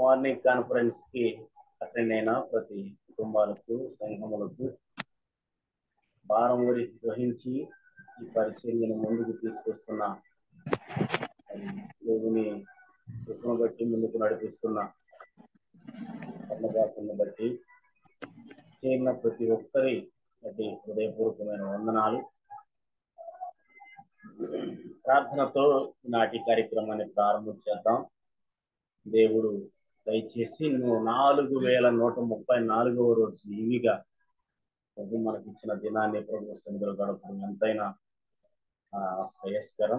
Morning conference కి attend అయిన ప్రతి కుటుంబాలకు సంఘములకు భారం వరి గ్రహించి ఈ పరిచర్యను ముందుకు తీసుకొస్తున్న మరి దేవుని కృపను బట్టి ముందుకు నడిపిస్తున్న అన్నదాతను బట్టి చేరిన ప్రతి ఒక్కరి బట్టి హృదయపూర్వకమైన వందనాలు ప్రార్థనతో నాటి కార్యక్రమాన్ని ప్రారంభం చేద్దాం దేవుడు దయచేసి నువ్వు నాలుగు వేల నూట ముప్పై నాలుగవ రోజు ఇవిగా ప్రభు మనకి ఇచ్చిన దినాన్ని ప్రభు సందులో గడపడం ఎంతైనా ఆ, శ్రేయస్కరం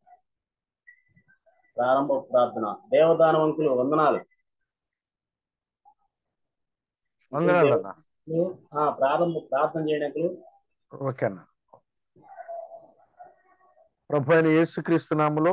ప్రారంభ ప్రార్థన దేవదానవంకులు వందనాలు వందనాలు అన్న ఆ, ప్రారంభ ప్రార్థన చేయడానికి ఓకే అన్న ప్రభు అయిన యేసుక్రీస్తు నామములో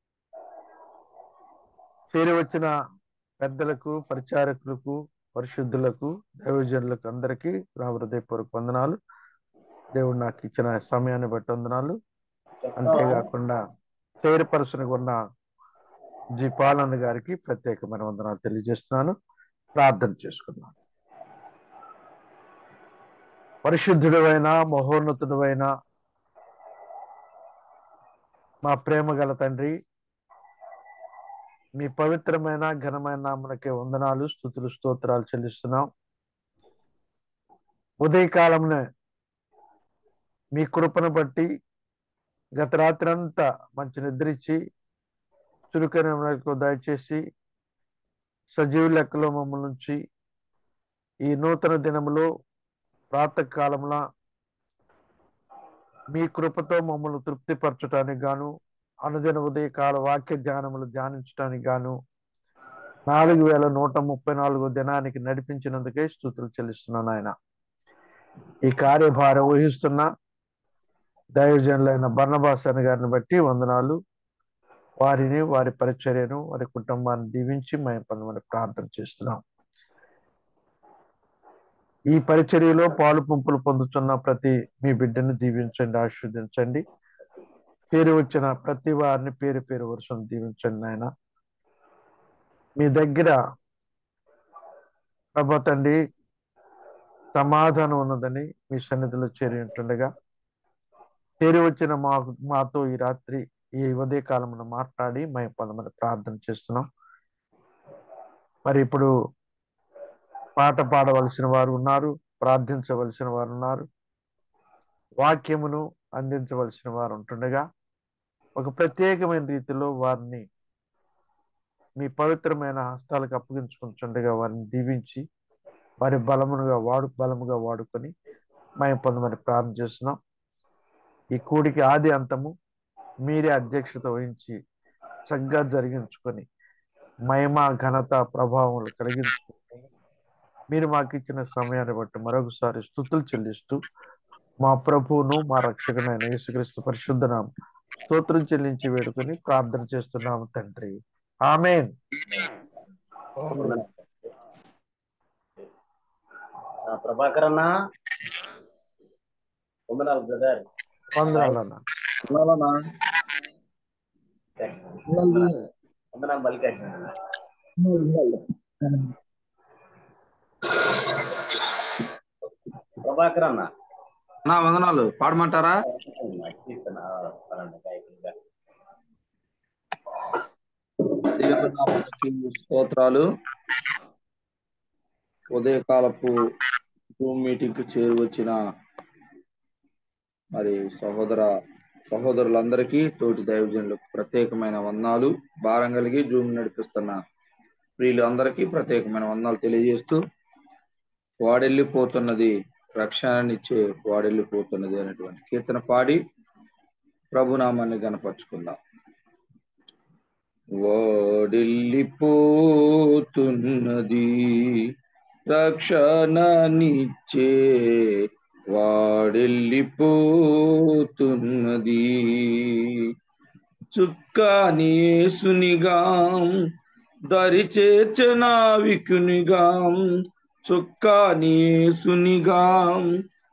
చేరి వచ్చిన పెద్దలకు పరిచారకులకు పరిశుద్ధులకు దైవజనులకు అందరికీ నా హృదయపూర్వక వందనాలు దేవుడు నాకు ఇచ్చిన సమయాన్ని బట్టి వందనాలు అంతేకాకుండా చైర్పర్సన్ ఉన్న జి పాలన్న గారికి ప్రత్యేకమైన వందనాలు తెలియజేస్తున్నాను ప్రార్థన చేసుకున్నాను పరిశుద్ధుడైన మహోన్నతుడైన మా ప్రేమ గల తండ్రి మీ పవిత్రమైన ఘనమైన నామనకే వందనాలు స్థుతులు స్తోత్రాలు చెల్లిస్తున్నాం ఉదయకాలంలో మీ కృపను బట్టి గత రాత్రి అంతా మంచి నిద్రించి చురుకైన మనకు దయచేసి సజీవ లెక్కలో మమ్మల్ని నుంచి ఈ నూతన దినములో ప్రాతకాలంలో మీ కృపతో మమ్మల్ని తృప్తిపరచడానికి గాను అనుదిన ఉదయకాల వాక్య ధ్యానములు ధ్యానించడానికి గాను నాలుగు వేల నూట ముప్పై నాలుగు దినానికి నడిపించినందుకే స్థుతులు చెల్లిస్తున్నాను ఆయన ఈ కార్యభారం వహిస్తున్న దైవజనులైన బర్ణబాసన్ గారిని బట్టి వందనాలు వారిని వారి పరిచర్యను వారి కుటుంబాన్ని దీవించి మేము పొందమని ప్రార్థన చేస్తున్నాం ఈ పరిచర్యలో పాలు పంపులు పొందుతున్న ప్రతి మీ బిడ్డను దీవించండి ఆశీర్వదించండి పేరు వచ్చిన ప్రతి వారిని పేరు పేరు వరుసను దీవించండి ఆయన మీ దగ్గర ప్రభా తండ్రి సమాధానం ఉన్నదని మీ సన్నిధిలో చేరి ఉంటుండగా చేరి వచ్చిన మా మాతో ఈ రాత్రి ఈ ఉదయ కాలమున మాట్లాడి మేము పొందమని ప్రార్థన చేస్తున్నాం మరి ఇప్పుడు పాట పాడవలసిన వారు ఉన్నారు ప్రార్థించవలసిన వారు ఉన్నారు వాక్యమును అందించవలసిన వారు ఉంటుండగా ఒక ప్రత్యేకమైన రీతిలో వారిని మీ పవిత్రమైన హస్తాలకు అప్పగించుకుంటుండగా వారిని దీవించి వారి బలమునుగా వాడు బలముగా వాడుకొని మేము పొందమని ప్రార్థన చేస్తున్నాం ఈ కూడికి ఆది అంతము మీరే అధ్యక్షత వహించి చక్కగా జరిగించుకొని మహిమ ఘనత ప్రభావములు కలిగించుకొని మీరు మాకు ఇచ్చిన సమయాన్ని బట్టి మరొకసారి స్థుతులు చెల్లిస్తూ మా ప్రభువును మా రక్షకునైన యేసుక్రీస్తు పరిశుద్ధనాం స్తోత్రం చెల్లించి వేడుకొని ప్రార్థన చేస్తున్నాము తండ్రి ఆమెన్ ఆ, ప్రభాకర్ అన్న వందనాలు బ్రదర్ వందనాలు అన్న వందనాలు మల్లికార్జున ప్రభాకర్ అన్న నా వందనాలు పాడమంటారా కీర్తన పలానా గాయకులుగా. దేవుని నామమునకు స్తోత్రాలు ఉదయకాలపు జూమ్ మీటింగ్ కు చేరి వచ్చిన మరి సహోదర సహోదరులందరికీ తోటి దైవజనులకు ప్రత్యేకమైన వందనాలు భారం కలిగి జూమ్ నడిపిస్తున్న ప్రియులు అందరికీ ప్రత్యేకమైన వందనాలు తెలియజేస్తూ వాడెళ్ళిపోతున్నది రక్షణనిచ్చే వాడెళ్ళిపోతున్నది అనేటువంటి కీర్తన పాడి ప్రభునామాన్ని గనపరుచుకుందాం వాడెళ్ళిపోతున్నది రక్షణనిచ్చే వాడెళ్ళిపోతున్నది చుక్కానియేసునిగాం దరిచేచనావికునిగాం చుక్కానియేసునిగాం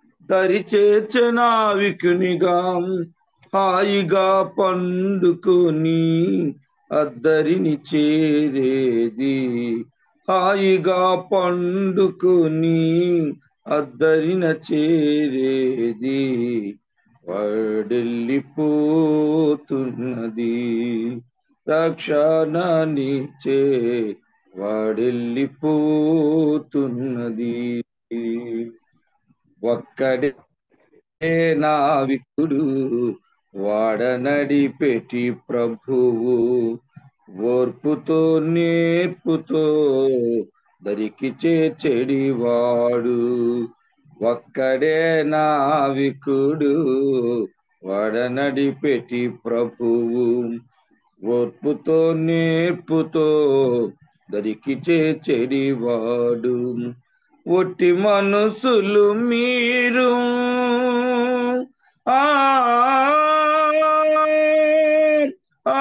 దరిచేచనావికునిగాం హాయిగా పండుకొని అద్దరిని చేరేది హాయిగా పండుకొని అద్దరిన చేరేది వాడెళ్ళిపోతున్నది రక్షణనిచ్చే వాడెళ్ళిపోతున్నది ఒక్కడే నావికుడు వాడనడి పెట్టి ప్రభువు ఓర్పుతో నేర్పుతో దరికి చేచెడివాడు ఒక్కడే నావికుడు వాడనడి పెట్టి ప్రభువు ఓర్పుతో నేర్పుతో దరికి చేచెడివాడు ఒట్టి మనసులు మీరు ఆ ఆ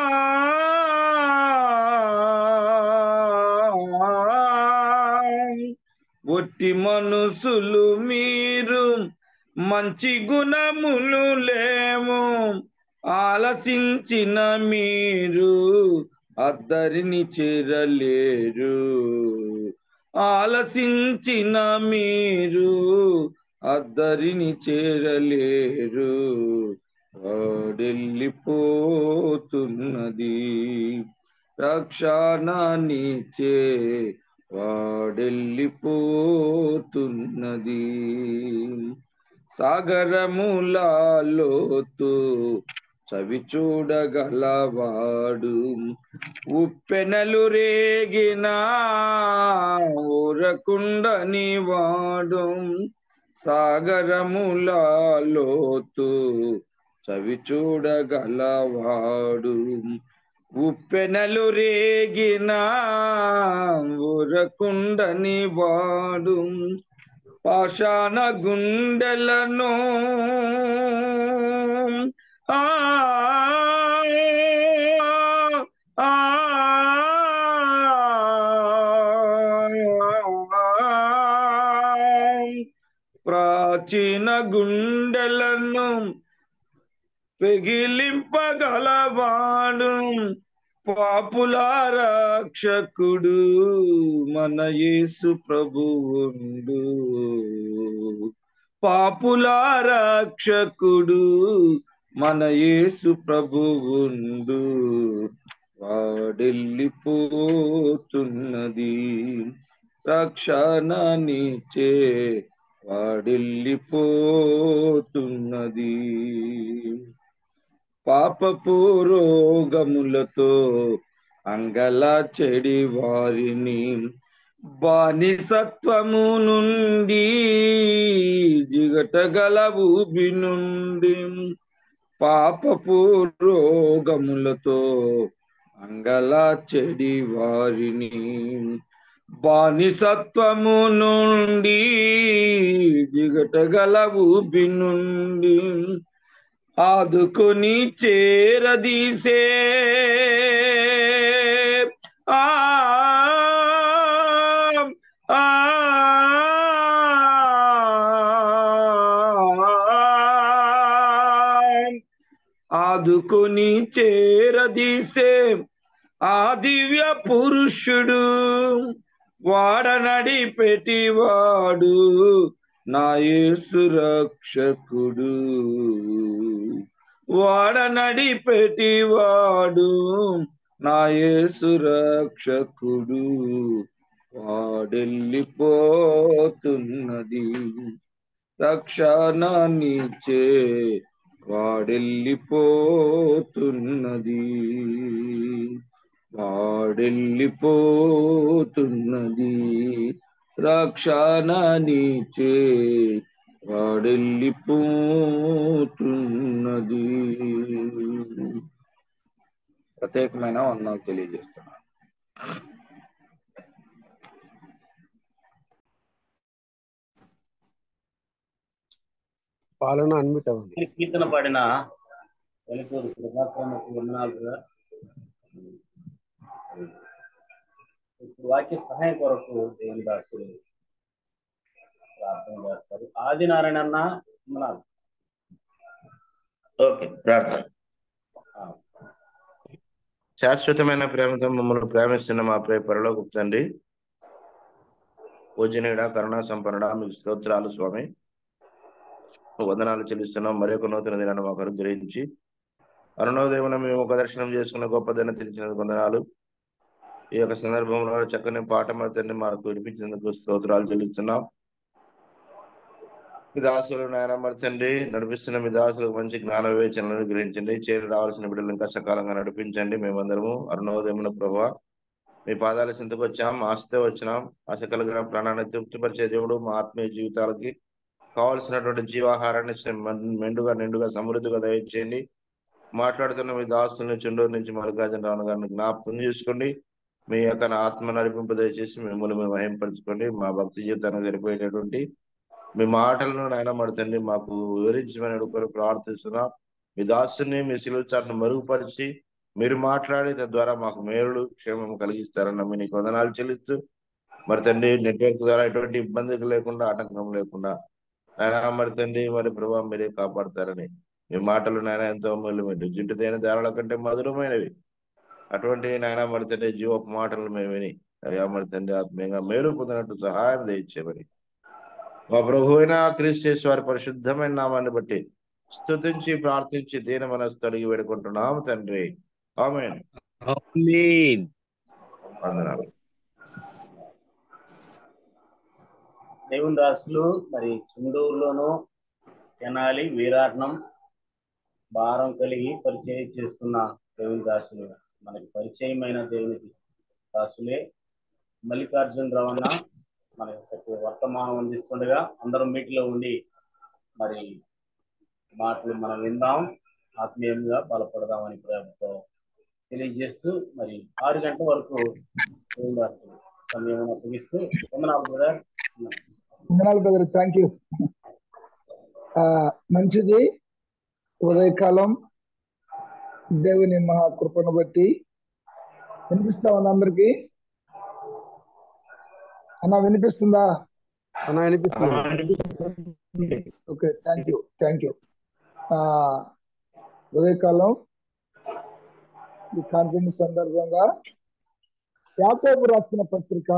ఒట్టి మనసులు మీరు మంచి గుణములు లేము ఆలసించిన మీరు అద్దరిని చేరలేరు ఆలసించిన మీరు అద్దరిని చేరలేరు వాడెళ్ళిపోతున్నది రక్షణనిచ్చే వాడెళ్ళిపోతున్నది సాగరములలోతు చవి చూడగలవాడు ఉప్పెనలు రేగిన ఊరకుండని వాడు సాగరములలోతు చవి చూడగలవాడు ఉప్పెనలు రేగిన ఊరకుండని వాడు పాషాణ గుండెలను ఆ ఆ ప్రాచీన గుండెలను పెగిలింపగలవాడు పాపుల రక్షకుడు మన యేసు ప్రభువుండు పాపుల రక్షకుడు మన యేసు ప్రభువుండు వాడెళ్ళిపోతున్నది రక్షణనిచ్చే వాడెళ్ళిపోతున్నది పాపపు రోగములతో అంగల చెడి వారిని బానిసత్వము నుండి జిగటగల ఊబి నుండి పాపపు రోగములతో అంగల చెడి వారిని బానిసత్వము నుండి జిగటగల ఊబి నుండి ఆదుకొని చేరదీసే ఆ ఆ ఆదుకొని చేరదీసే ఆ దివ్య పురుషుడు వాడనడి పెట్టివాడు నా యేసు రక్షకుడు వాడనడి పెట్టివాడు నా యేసు రక్షకుడు వాడెళ్ళిపోతున్నది రక్షణనిచ్చే వాడెళ్ళిపోతున్నది వాడెళ్ళిపోతున్నది రక్షణనిచ్చే వాడెళ్ళిపోతున్నది ప్రత్యేకమైన వందనాలు తెలియజేస్తున్నాను పాలన అన్మిట్ అవ్వండి మీరు కీర్తన పాడిన వెలుగురు కృపాక్రమకు వందనాలు కదా ఇప్పుడు వాక్య సహాయం కొరకు దేవుని దాసులు ప్రార్థన చేస్తారు ఆదినారాయణ అన్న వందనాలు ఓకే ప్రార్థన ఆ, శాశ్వతమైన ప్రేమతో మమ్మల్ని ప్రేమిస్తున్న మా ప్రియ పరలోకి తండ్రి పూజనీయుడ కరుణా సంపన్నుడ మీకు స్తోత్రాలు స్వామి వందనాలు చెల్లిస్తున్నాం మరి ఒక నూతన దినాన్ని మాకు అనుగ్రహించి అరుణోదయమున మేము ఒక దర్శనం చేసుకున్న గొప్పదైన తెలిసిన వందనాలు ఈ యొక్క సందర్భంలో చక్కని పాట మరి తండ్రి మాకు వినిపించినందుకు స్తోత్రాలు చెల్లిస్తున్నాం మీ దాసులు నాయన మరి తండ్రి నడిపిస్తున్న మీ దాసులకు మంచి జ్ఞాన వివేచనలను గ్రహించండి చేరి రావాల్సిన బిడ్డలు ఇంకా సకాలంగా నడిపించండి మేమందరము అరుణోదయమున ప్రభావ మీ పాదాల చింతకు వచ్చాం ఆశతో వచ్చినాం ఆశ కలిగిన ప్రాణాన్ని తృప్తిపరిచే దేవుడు మా ఆత్మీయ జీవితాలకి కావలసినటువంటి జీవాహారాన్ని మెండుగా నిండుగా నిండుగా సమృద్ధిగా దయచేయండి మాట్లాడుతున్న మీ దాసుల్ని చుండూరు నుంచి మల్లికార్జున రావు గారిని జ్ఞాపకం చేసుకోండి మీ యొక్క ఆత్మ నడిపింపు దయచేసి మిమ్మల్ని మేము వహింపరచుకోండి మా భక్తి జీవితానికి సరిపోయేటటువంటి మీ మాటలను నాయన మడుతండి మాకు వివరించమని అడుగుకొని ప్రార్థిస్తున్నాం మీ దాసుని మీ శిలుచాట్ను మరుగుపరిచి మీరు మాట్లాడి తద్వారా మాకు మేలుడు క్షేమం కలిగిస్తారని నమ్మి నీకు వదనాలు చెల్లిస్తూ మరి తండ్రి నెట్వర్క్ ద్వారా ఎటువంటి ఇబ్బంది లేకుండా ఆటంకం లేకుండా నాయన మరి తండ్రి మరి ప్రభావం మీరే కాపాడతారని మీ మాటలు నాయన ఎంతో మూల్యమైనవి జింటుదైన దారుల కంటే మధురమైనవి అటువంటి నాయన మరి తండ్రి జీవపు మాటలు మేము విని అయ్యా మరి తండ్రి ఆత్మీయంగా మేలు పొందినట్టు సహాయం దయచేయమని మా ప్రభు అయిన క్రీస్తు వారి పరిశుద్ధమైన నామాన్ని బట్టి స్తుతించి ప్రార్థించి దీన మనసు తొలగి వేడుకుంటున్నాము తండ్రి ఆమెన్ ఆమేన్ వందనాలు దేవుని దాసులు మరి చుండూరులోను తెనాలి వీరాట్నం భారం కలిగి పరిచయం చేస్తున్న దేవుని దాసులు మనకి పరిచయమైన దేవునికి దాసులే మల్లికార్జున రావణ మనకి చక్కగా వర్తమానం అందిస్తుండగా అందరం మీటిలో ఉండి మరి మాటలు మనం విందాం ఆత్మీయంగా బలపడదామని ప్రేమతో తెలియజేస్తూ మరి ఆరు గంటల వరకు దేవుని దాసులు సమయం అప్పగిస్తూ వందనాలు బ్రదర్ వందనాలు బ్రదర్ థ్యాంక్ యూ మంచిది ఉదయకాలం దేవుని మహాకృపను బట్టి వినిపిస్తా ఉంది అందరికి అన్న వినిపిస్తుందా అన్న వినిపిస్తుంది okay thank you thank you ఉదయకాలం ఈ కాన్ఫరెన్స్ సందర్భంగా యాకోబు రాసిన పత్రిక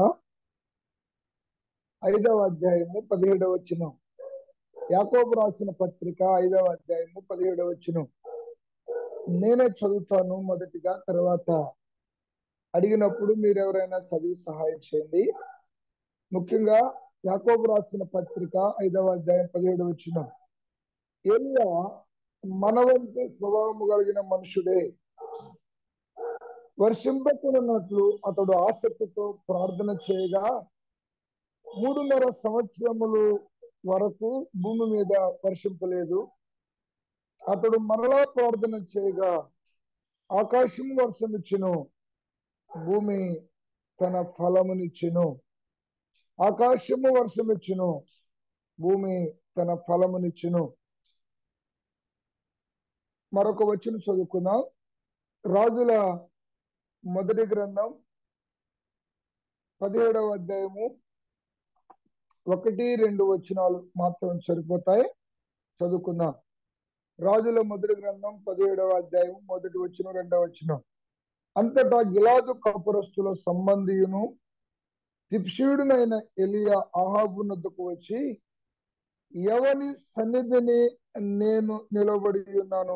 ఐదవ అధ్యాయము పదిహేడవ వచ్చిన యాకోబు రాసిన పత్రిక ఐదవ అధ్యాయము పదిహేడవ వచ్చిన నేనే చదువుతాను మొదటిగా తర్వాత అడిగినప్పుడు మీరు ఎవరైనా చదివి సహాయం చేయండి ముఖ్యంగా యాకోబు రాసిన పత్రిక ఐదవ అధ్యాయం పదిహేడు వచ్చిన ఏలియా మనవంతు స్వభావము కలిగిన మనుషుడే వర్షింపకున్నట్లు అతడు ఆసక్తితో ప్రార్థన చేయగా మూడున్నర సంవత్సరములు వరకు భూమి మీద వర్షింపలేదు అతడు మరలా ప్రార్థన చేయగా ఆకాశం వర్షం ఇచ్చును భూమి తన ఫలమునిచ్చును ఆకాశము వర్షం ఇచ్చును భూమి తన ఫలమునిచ్చును మరొక వచ్చిన చదువుకుందాం రాజుల మొదటి గ్రంథం పదిహేడవ అధ్యాయము ఒకటి రెండు వచనాలు మాత్రం సరిపోతాయి చదువుకుందాం రాజుల మొదటి గ్రంథం పదిహేడవ అధ్యాయం మొదటి వచ్చిన రెండవ వచనం అంతటా గిలాదు కాపురస్తుల సంబంధియును తిప్షీయుడునైన ఎలియా ఆహాబు నద్దకు వచ్చి ఎవని సన్నిధిని నేను నిలబడి ఉన్నాను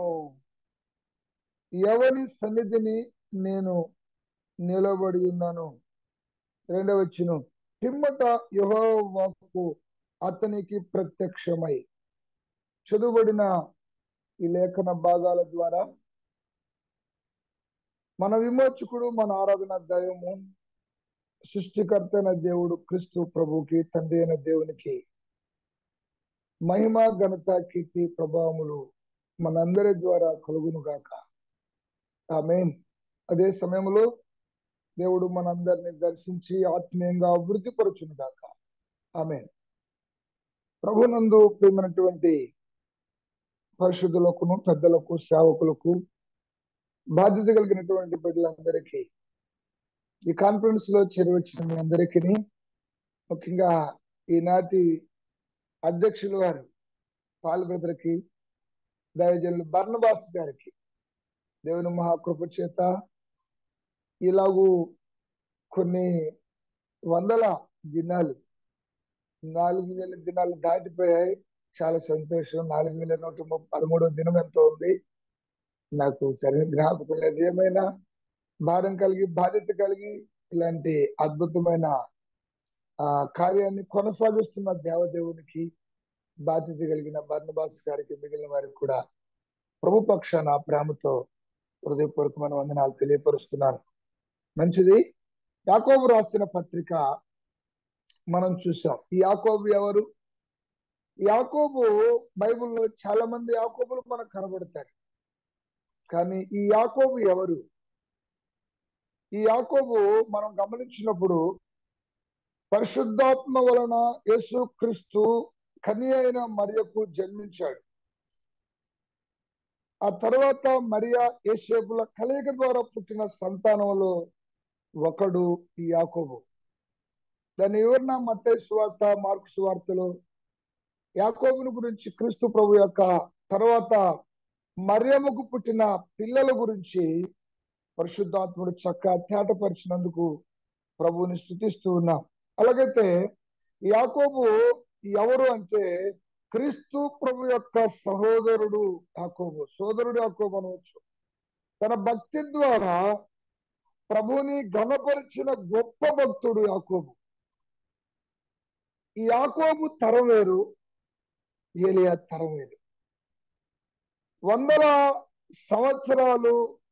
ఎవని సన్నిధిని నేను నిలబడి ఉన్నాను రెండవ వచ్చిన పిమ్మట యహోవాకు అతనికి ప్రత్యక్షమై చదువుబడిన ఈ లేఖన భాగాల ద్వారా మన విమోచకుడు మన ఆరాధన దైవము సృష్టికర్త అయిన దేవుడు క్రీస్తు ప్రభుకి తండ్రి అయిన దేవునికి మహిమ ఘనత కీర్తి ప్రభావములు మనందరి ద్వారా కలుగును గాక ఆమె అదే సమయంలో దేవుడు మనందరిని దర్శించి ఆత్మీయంగా అభివృద్ధి పరచును గాక ఆమె ప్రభునందు ప్రేమైనటువంటి పరిశుద్ధులకును పెద్దలకు సేవకులకు బాధ్యత కలిగినటువంటి బిడ్డలందరికీ ఈ కాన్ఫరెన్స్ లో చేరవచ్చిన మీ అందరికీ ముఖ్యంగా ఈనాటి అధ్యక్షులు వారు పాల్ బ్రదర్కి దైవజనులు బర్ణబాస్ గారికి దేవుని మహాకృప చేత ఇలాగూ కొన్ని వందల దినాలు నాలుగు వేల దినాలు దాటిపోయాయి చాలా సంతోషం నాలుగు వేల నూట ముప్పై పదమూడో దినం ఎంతో ఉంది నాకు సరైన జ్ఞాపకం లేదు ఏమైనా భారం కలిగి బాధ్యత కలిగి ఇలాంటి అద్భుతమైన ఆ కార్యాన్ని కొనసాగిస్తున్న దేవదేవునికి బాధ్యత కలిగిన బర్ణబాస్ గారికి మిగిలిన వారికి కూడా ప్రభు పక్షాన ప్రేమతో హృదయపూర్వకమైన వందనాలు తెలియపరుస్తున్నాను మంచిది యాకోబు రాసిన పత్రిక మనం చూసాం ఈ యాకోబు ఎవరు యాకోబు బైబిల్లో చాలా మంది యాకోబులు మనకు కనబడతారు కానీ ఈ యాకోబు ఎవరు ఈ యాకోబు మనం గమనించినప్పుడు పరిశుద్ధాత్మ వలన యేసు క్రీస్తు కని అయిన మరియకు జన్మించాడు ఆ తర్వాత మరియా ఏసేపుల కలయిక ద్వారా పుట్టిన సంతానంలో ఒకడు ఈ యాకోబు దాని వివరణ మత్తయి సువార్త మార్కు సువార్తలో యాకోబుని గురించి క్రీస్తు ప్రభు యొక్క తర్వాత మరియమ్మకు పుట్టిన పిల్లల గురించి పరిశుద్ధాత్ముడు చక్క తేటపరిచినందుకు ప్రభువుని స్థుతిస్తూ ఉన్నాం అలాగైతే యాకోబు ఎవరు అంటే క్రీస్తు ప్రభు యొక్క సహోదరుడు యాకోబు సోదరుడు యాకోబు అనవచ్చు తన భక్తి ద్వారా ప్రభుని ఘనపరిచిన గొప్ప భక్తుడు యాకోబు ఈ యాకోబు తరం వేరు ఏలియా తరం వేరు వందల సంవత్సరాలు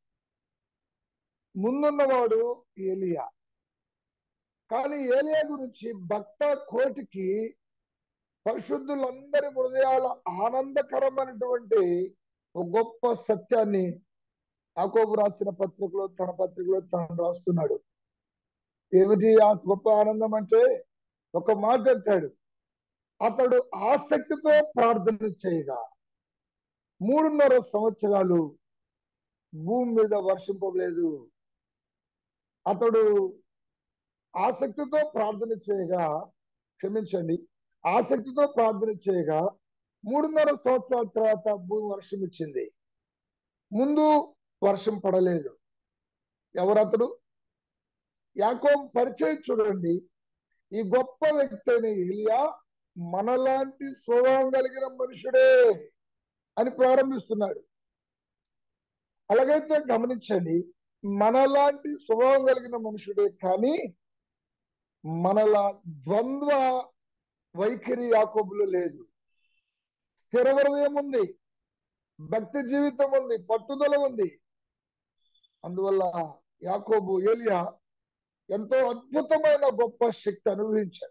ముందున్నవాడు ఏలియా కానీ ఏలియా గురించి భక్త కోటికి పరిశుద్ధులందరి హృదయాల ఆనందకరమైనటువంటి ఒక గొప్ప సత్యాన్ని యాకోబు రాసిన పత్రికలో తన పత్రికలో తాను రాస్తున్నాడు ఏమిటి ఆ గొప్ప ఆనందం అంటే ఒక మాట అంటాడు అతడు ఆసక్తితో ప్రార్థన చేయగా మూడున్నర సంవత్సరాలు భూమి మీద వర్షింపలేదు అతడు ఆసక్తితో ప్రార్థన చేయగా క్షమించండి ఆసక్తితో ప్రార్థన చేయగా మూడున్నర సంవత్సరాల తర్వాత భూమి వర్షం ఇచ్చింది ముందు వర్షం పడలేదు ఎవరతడు యాకోబు పరిచయం చూడండి ఈ గొప్ప వ్యక్తి అయిన ఎలియా మనలాంటి స్వభావం కలిగిన మనుషుడే అని ప్రారంభిస్తున్నాడు అలాగైతే గమనించండి మనలాంటి స్వభావం కలిగిన మనుషుడే కానీ మనలా ద్వంద్వ వైఖరి యాకోబులో లేదు స్థిర హృదయం ఉంది భక్తి జీవితం ఉంది పట్టుదల ఉంది అందువల్ల యాకోబు ఏలియా ఎంతో అద్భుతమైన గొప్ప శక్తి అనుభవించాడు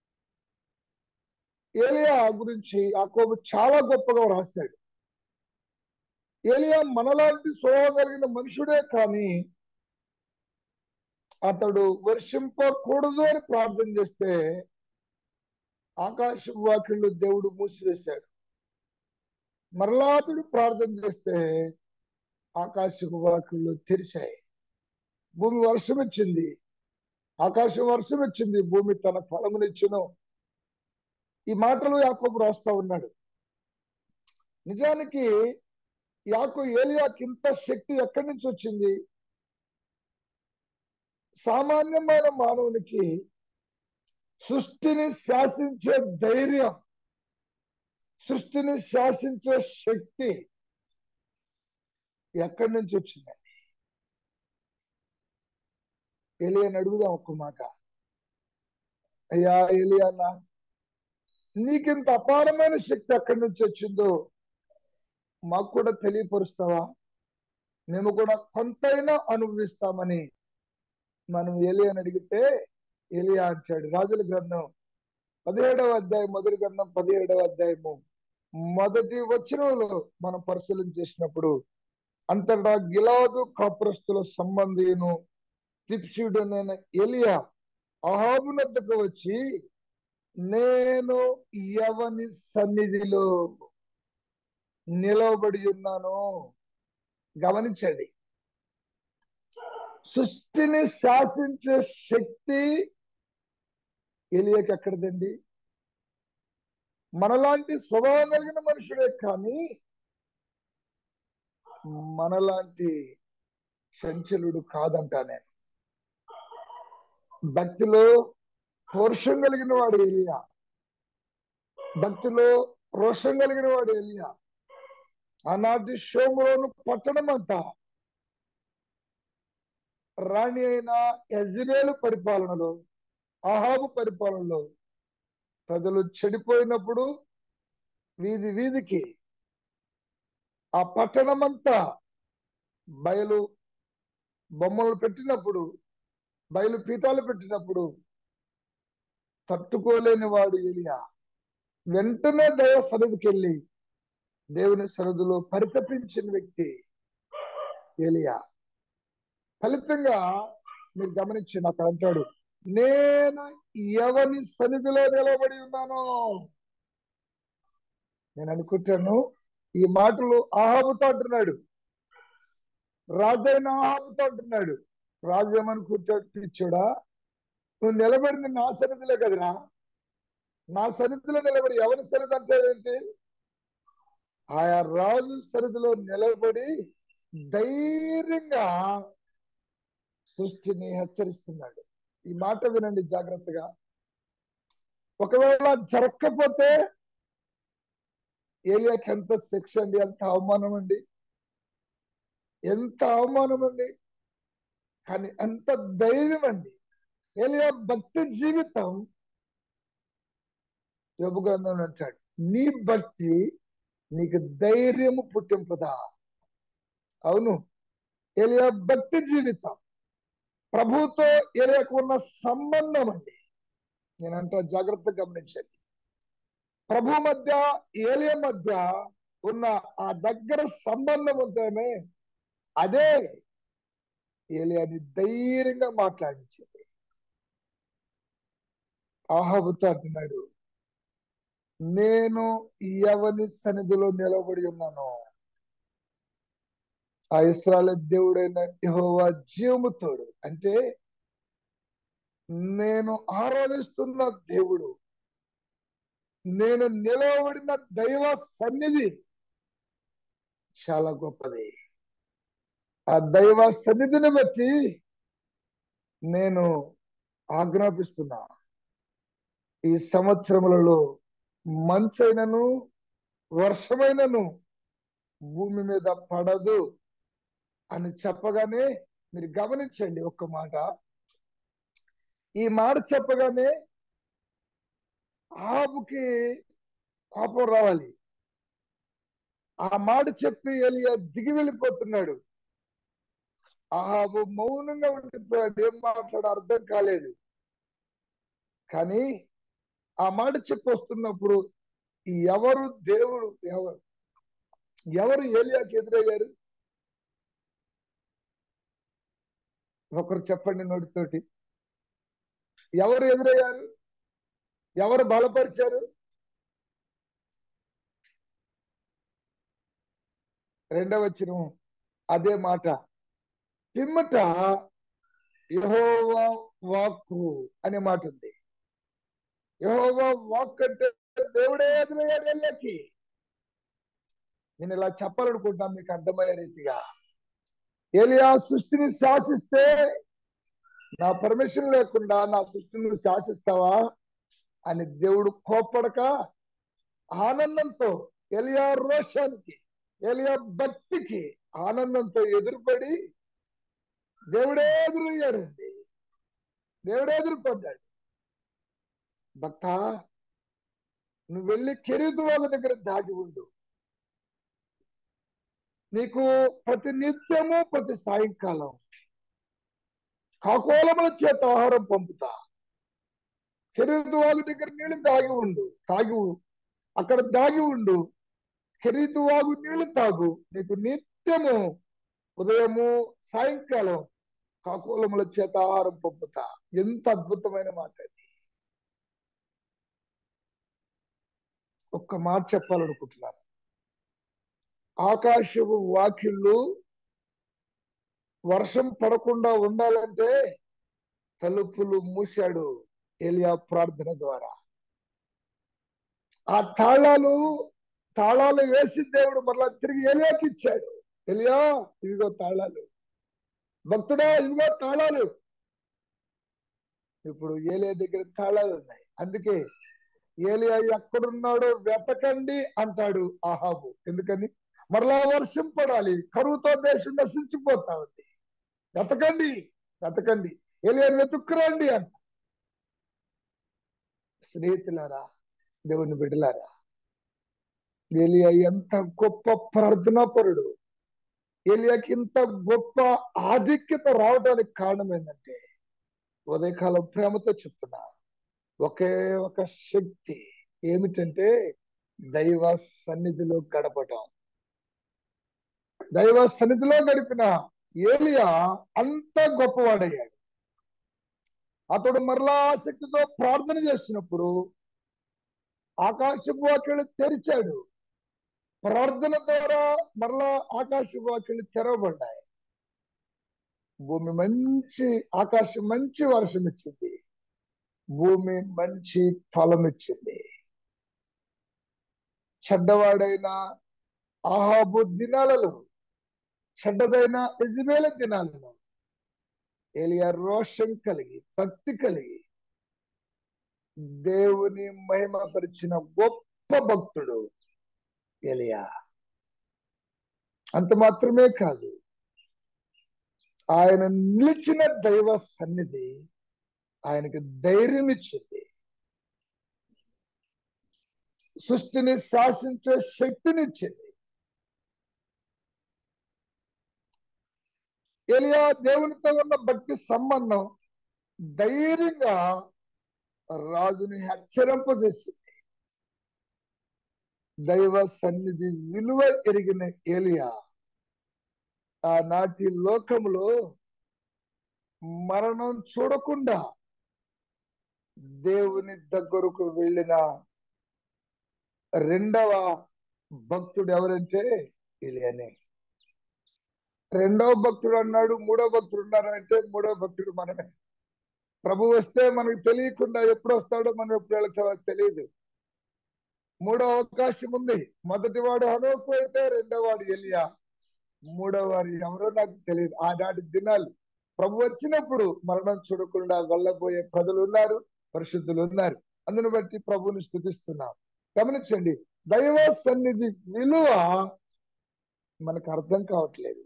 ఏలియా గురించి యాకోబు చాలా గొప్పగా రాశాడు ఏలియా మనలాంటి స్వభావం కలిగిన మనుషుడే కానీ అతడు వర్షింపకూడదు అని ప్రార్థన చేస్తే ఆకాశ వాక్యులు దేవుడు మూసివేశాడు మరలా అతడు ప్రార్థన చేస్తే ఆకాశపు వాక్యులు తెరిచాయి భూమి వర్షం ఇచ్చింది ఆకాశం వర్షం ఇచ్చింది భూమి తన ఫలమునిచ్చును ఈ మాటలు యాకోబు రాస్తా ఉన్నాడు నిజానికి యాకు ఏలియాకి ఇంత శక్తి ఎక్కడి నుంచి వచ్చింది సామాన్యమైన మానవునికి సృష్టిని శాసించే ధైర్యం సృష్టిని శాసించే శక్తి ఎక్కడి నుంచి వచ్చింది ఎలియని అడుగుదాం ఒక్క మాట అయ్యా ఎలియన్న నీకింత అపారమైన శక్తి ఎక్కడి నుంచి వచ్చిందో మాకు కూడా తెలియపరుస్తావా మేము కూడా కొంతైనా అనుభవిస్తామని మనం ఎలియని అడిగితే ఎలియా అంటాడు రాజుల గ్రంథం పదిహేడవ అధ్యాయం మొదటి గ్రంథం పదిహేడవ అధ్యాయము మొదటి వచనంలో మనం పరిశీలన చేసినప్పుడు అంతటా గిలాదు కాపురస్తుల సంబంధిను తిప్సుడనైన ఎలియా అహాబునద్దకు వచ్చి నేను ఎవని సన్నిధిలో నిలవబడి ఉన్నాను గమనించండి సృష్టిని శాసించే శక్తి ఎలియకి ఎక్కడదండి మనలాంటి స్వభావం కలిగిన మనుషుడే కానీ మనలాంటి సంచలుడు కాదంట నేను భక్తిలో పౌరుషం కలిగిన వాడు ఏలియా భక్తిలో రోషం కలిగిన వాడు ఎలియా ఆనాటి షోములోను పట్టణం అంతా రాణి అయిన యజ్రేలు పరిపాలనలో ఆహాబు పరిపాలనలో ప్రజలు చెడిపోయినప్పుడు వీధి వీధికి ఆ పట్టణమంతా బయలు బొమ్మలు పెట్టినప్పుడు బయలు పీఠాలు పెట్టినప్పుడు తట్టుకోలేని వాడు ఎలియా వెంటనే దైవ సన్నిధికి వెళ్ళి దేవుని సన్నిధిలో పరితపించిన వ్యక్తి ఏలియా ఫలితంగా మీరు గమనించి నాకు అంటాడు నేను ఎవని సన్నిధిలో నిలబడి ఉన్నాను నేను అనుకుంటాను ఈ మాటలు ఆహాబుతో అంటున్నాడు రాజైన ఆహాబుతో అంటున్నాడు రాజు ఏమనుకుంటాడు పిచ్చుడా నువ్వు నిలబడింది నా సన్నిధిలో కదరా నా సన్నిధిలో నిలబడి ఎవరి సన్నిధి అంటారేంటి ఆయా రాజు సన్నిధిలో నిలబడి ధైర్యంగా సృష్టిని హెచ్చరిస్తున్నాడు ఈ మాట వినండి జాగ్రత్తగా ఒకవేళ జరగకపోతే ఏలియాకి ఎంత శిక్ష అండి ఎంత అవమానం అండి ఎంత అవమానం అండి కానీ ఎంత ధైర్యం అండి ఏలియా భక్తి జీవితం యోగ గ్రంథంలో అంటాడు నీ భక్తి నీకు ధైర్యము పుట్టింపుదా అవును ఏలియా భక్తి జీవితం ప్రభుతో ఏలియాకు ఉన్న సంబంధం అండి నేనంటా జాగ్రత్త గమనించండి ప్రభు మధ్య ఏలియా మధ్య ఉన్న ఆ దగ్గర సంబంధం ఉంటేనే అదే ఏలియాని ధైర్యంగా మాట్లాడించింది ఆహాబుతో అంటున్నాడు నేను ఎవని సన్నిధిలో నిలబడి ఉన్నాను ఆ ఇస్రాయల్ దేవుడైన యెహోవా జీవముతోడు అంటే నేను ఆరాధిస్తున్న దేవుడు నేను నిలవబడిన దైవ సన్నిధి చాలా గొప్పది ఆ దైవ సన్నిధిని బట్టి నేను ఆజ్ఞాపిస్తున్నా ఈ సంవత్సరములలో మంచైనను వర్షమైనను భూమి మీద పడదు అని చెప్పగానే మీరు గమనించండి ఒక్క మాట ఈ మాట చెప్పగానే ఆబుకి కోపం రావాలి ఆ మాట చెప్పి ఎలియా దిగి వెళ్ళిపోతున్నాడు ఆహాబు మౌనంగా ఉండిపోయాడు ఏం మాట్లాడో అర్థం కాలేదు కానీ ఆ మాట చెప్పి వస్తున్నప్పుడు ఎవరు దేవుడు ఎవరు ఎవరు ఏలియాకి ఎదురయ్యారు ఒకరు చెప్పండి నోటితోటి ఎవరు ఎదురయ్యారు ఎవరు బలపరిచారు రెండవ వచ్చిన అదే మాట పిమ్మట యహోవా వాక్కు అనే మాట ఉంది యహోవా వాక్ అంటే దేవుడే ఎదురయ్యాడు ఎల్లకి నేను ఇలా చెప్పాలనుకుంటా మీకు అర్థమయ్యే రీతిగా ఏలియా సృష్టిని శాసిస్తే నా పర్మిషన్ లేకుండా నా సృష్టిని శాసిస్తావా అని దేవుడు కోప్పడక ఆనందంతో ఎలియా రోషానికి ఎలియా భక్తికి ఆనందంతో ఎదురుపడి దేవుడే ఎదురయ్యాడండి దేవుడే ఎదురుపడ్డాడు భక్త నువ్వు వెళ్ళి కెరీదు వాళ్ళ దగ్గర దాగి ఉండు నీకు ప్రతి నిత్యము ప్రతి సాయంకాలం కాకోలముల చేత ఆహారం పంపుతా ఖరీదు వాగు దగ్గర నీళ్లు దాగి ఉండు తాగి ఉ- అక్కడ దాగి ఉండు ఖరీదు వాగు నీళ్లు తాగు నీకు నిత్యము ఉదయము సాయంకాలం కాకోలముల చేత ఆహారం పంపుతా ఎంత అద్భుతమైన మాట ఇది ఒక్క మాట చెప్పాలనుకుంటున్నాను ఆకాశపు వాకిళ్ళు వర్షం పడకుండా ఉండాలంటే తలుపులు మూశాడు ఏలియా ప్రార్థన ద్వారా ఆ తాళాలు తాళాలు వేసి దేవుడు మరలా తిరిగి ఏలియాకి ఇచ్చాడు ఎలియా ఇదిగో తాళాలు భక్తుడా ఇదిగో తాళాలు ఇప్పుడు ఏలియా దగ్గర తాళాలు ఉన్నాయి అందుకే ఏలియా ఎక్కడున్నాడో వెతకండి అంటాడు ఆహాబు ఎందుకని మరలా వర్షం పడాలి కరువుతో దేశం నశించిపోతా ఉంది వెతకండి వెతకండి ఏలియా వెతుక్కురండి అంట స్నేహితులారా దేవుని బిడ్డలారా ఏలియా ఎంత గొప్ప ప్రార్థనా పరుడు ఏలియాకి ఇంత గొప్ప ఆధిక్యత రావడానికి కారణం ఏంటంటే ఉదయకాలం ప్రేమతో చెప్తున్నా ఒకే ఒక శక్తి ఏమిటంటే దైవ సన్నిధిలో గడపటం దైవ సన్నిధిలో గడిపిన ఏలియా అంత గొప్పవాడయ్యాడు అతడు మరలా ఆసక్తితో ప్రార్థన చేసినప్పుడు ఆకాశపు వాక్యలు తెరిచాడు ప్రార్థన ద్వారా మరలా ఆకాశపు వాక్యలు తెరవబడ్డాయి భూమి మంచి ఆకాశం మంచి వర్షం ఇచ్చింది భూమి మంచి ఫలం ఇచ్చింది చెడ్డవాడైన ఆహాబు దినాలలో చెడ్డదైన ఇజ్రాయేల్ దినాలలో ఏలియా రోషం కలిగి భక్తి కలిగి దేవుని మహిమపరిచిన గొప్ప భక్తుడు ఏలియా అంత మాత్రమే కాదు ఆయన నిలిచిన దైవ సన్నిధి ఆయనకి ధైర్యం ఇచ్చింది సృష్టిని శాసించే శక్తినిచ్చింది ఎలియా దేవునితో ఉన్న భక్తి సంబంధం ధైర్యంగా రాజుని హెచ్చరింపజేసింది దైవ సన్నిధి విలువ ఎరిగిన ఏలియా ఆనాటి లోకములో మరణం చూడకుండా దేవుని దగ్గరకు వెళ్ళిన రెండవ భక్తుడు ఎవరంటే ఏలియానే రెండవ భక్తుడు అన్నాడు మూడవ భక్తుడు ఉన్నారంటే మూడవ భక్తుడు మనమే ప్రభు వస్తే మనకు తెలియకుండా ఎప్పుడు వస్తాడో మనం ఎప్పుడు వెళ్తామో తెలియదు మూడో అవకాశం ఉంది మొదటి వాడు హనోకు అయితే రెండో వాడు ఎలియా మూడో వాడు ఎవరో నాకు తెలియదు ఆనాటి దినాలు ప్రభు వచ్చినప్పుడు మరణం చూడకుండా వెళ్ళబోయే ప్రజలు ఉన్నారు పరిశుద్ధులు ఉన్నారు అందును బట్టి ప్రభుని స్థుతిస్తున్నాం గమనించండి దైవ సన్నిధి విలువ మనకు అర్థం కావట్లేదు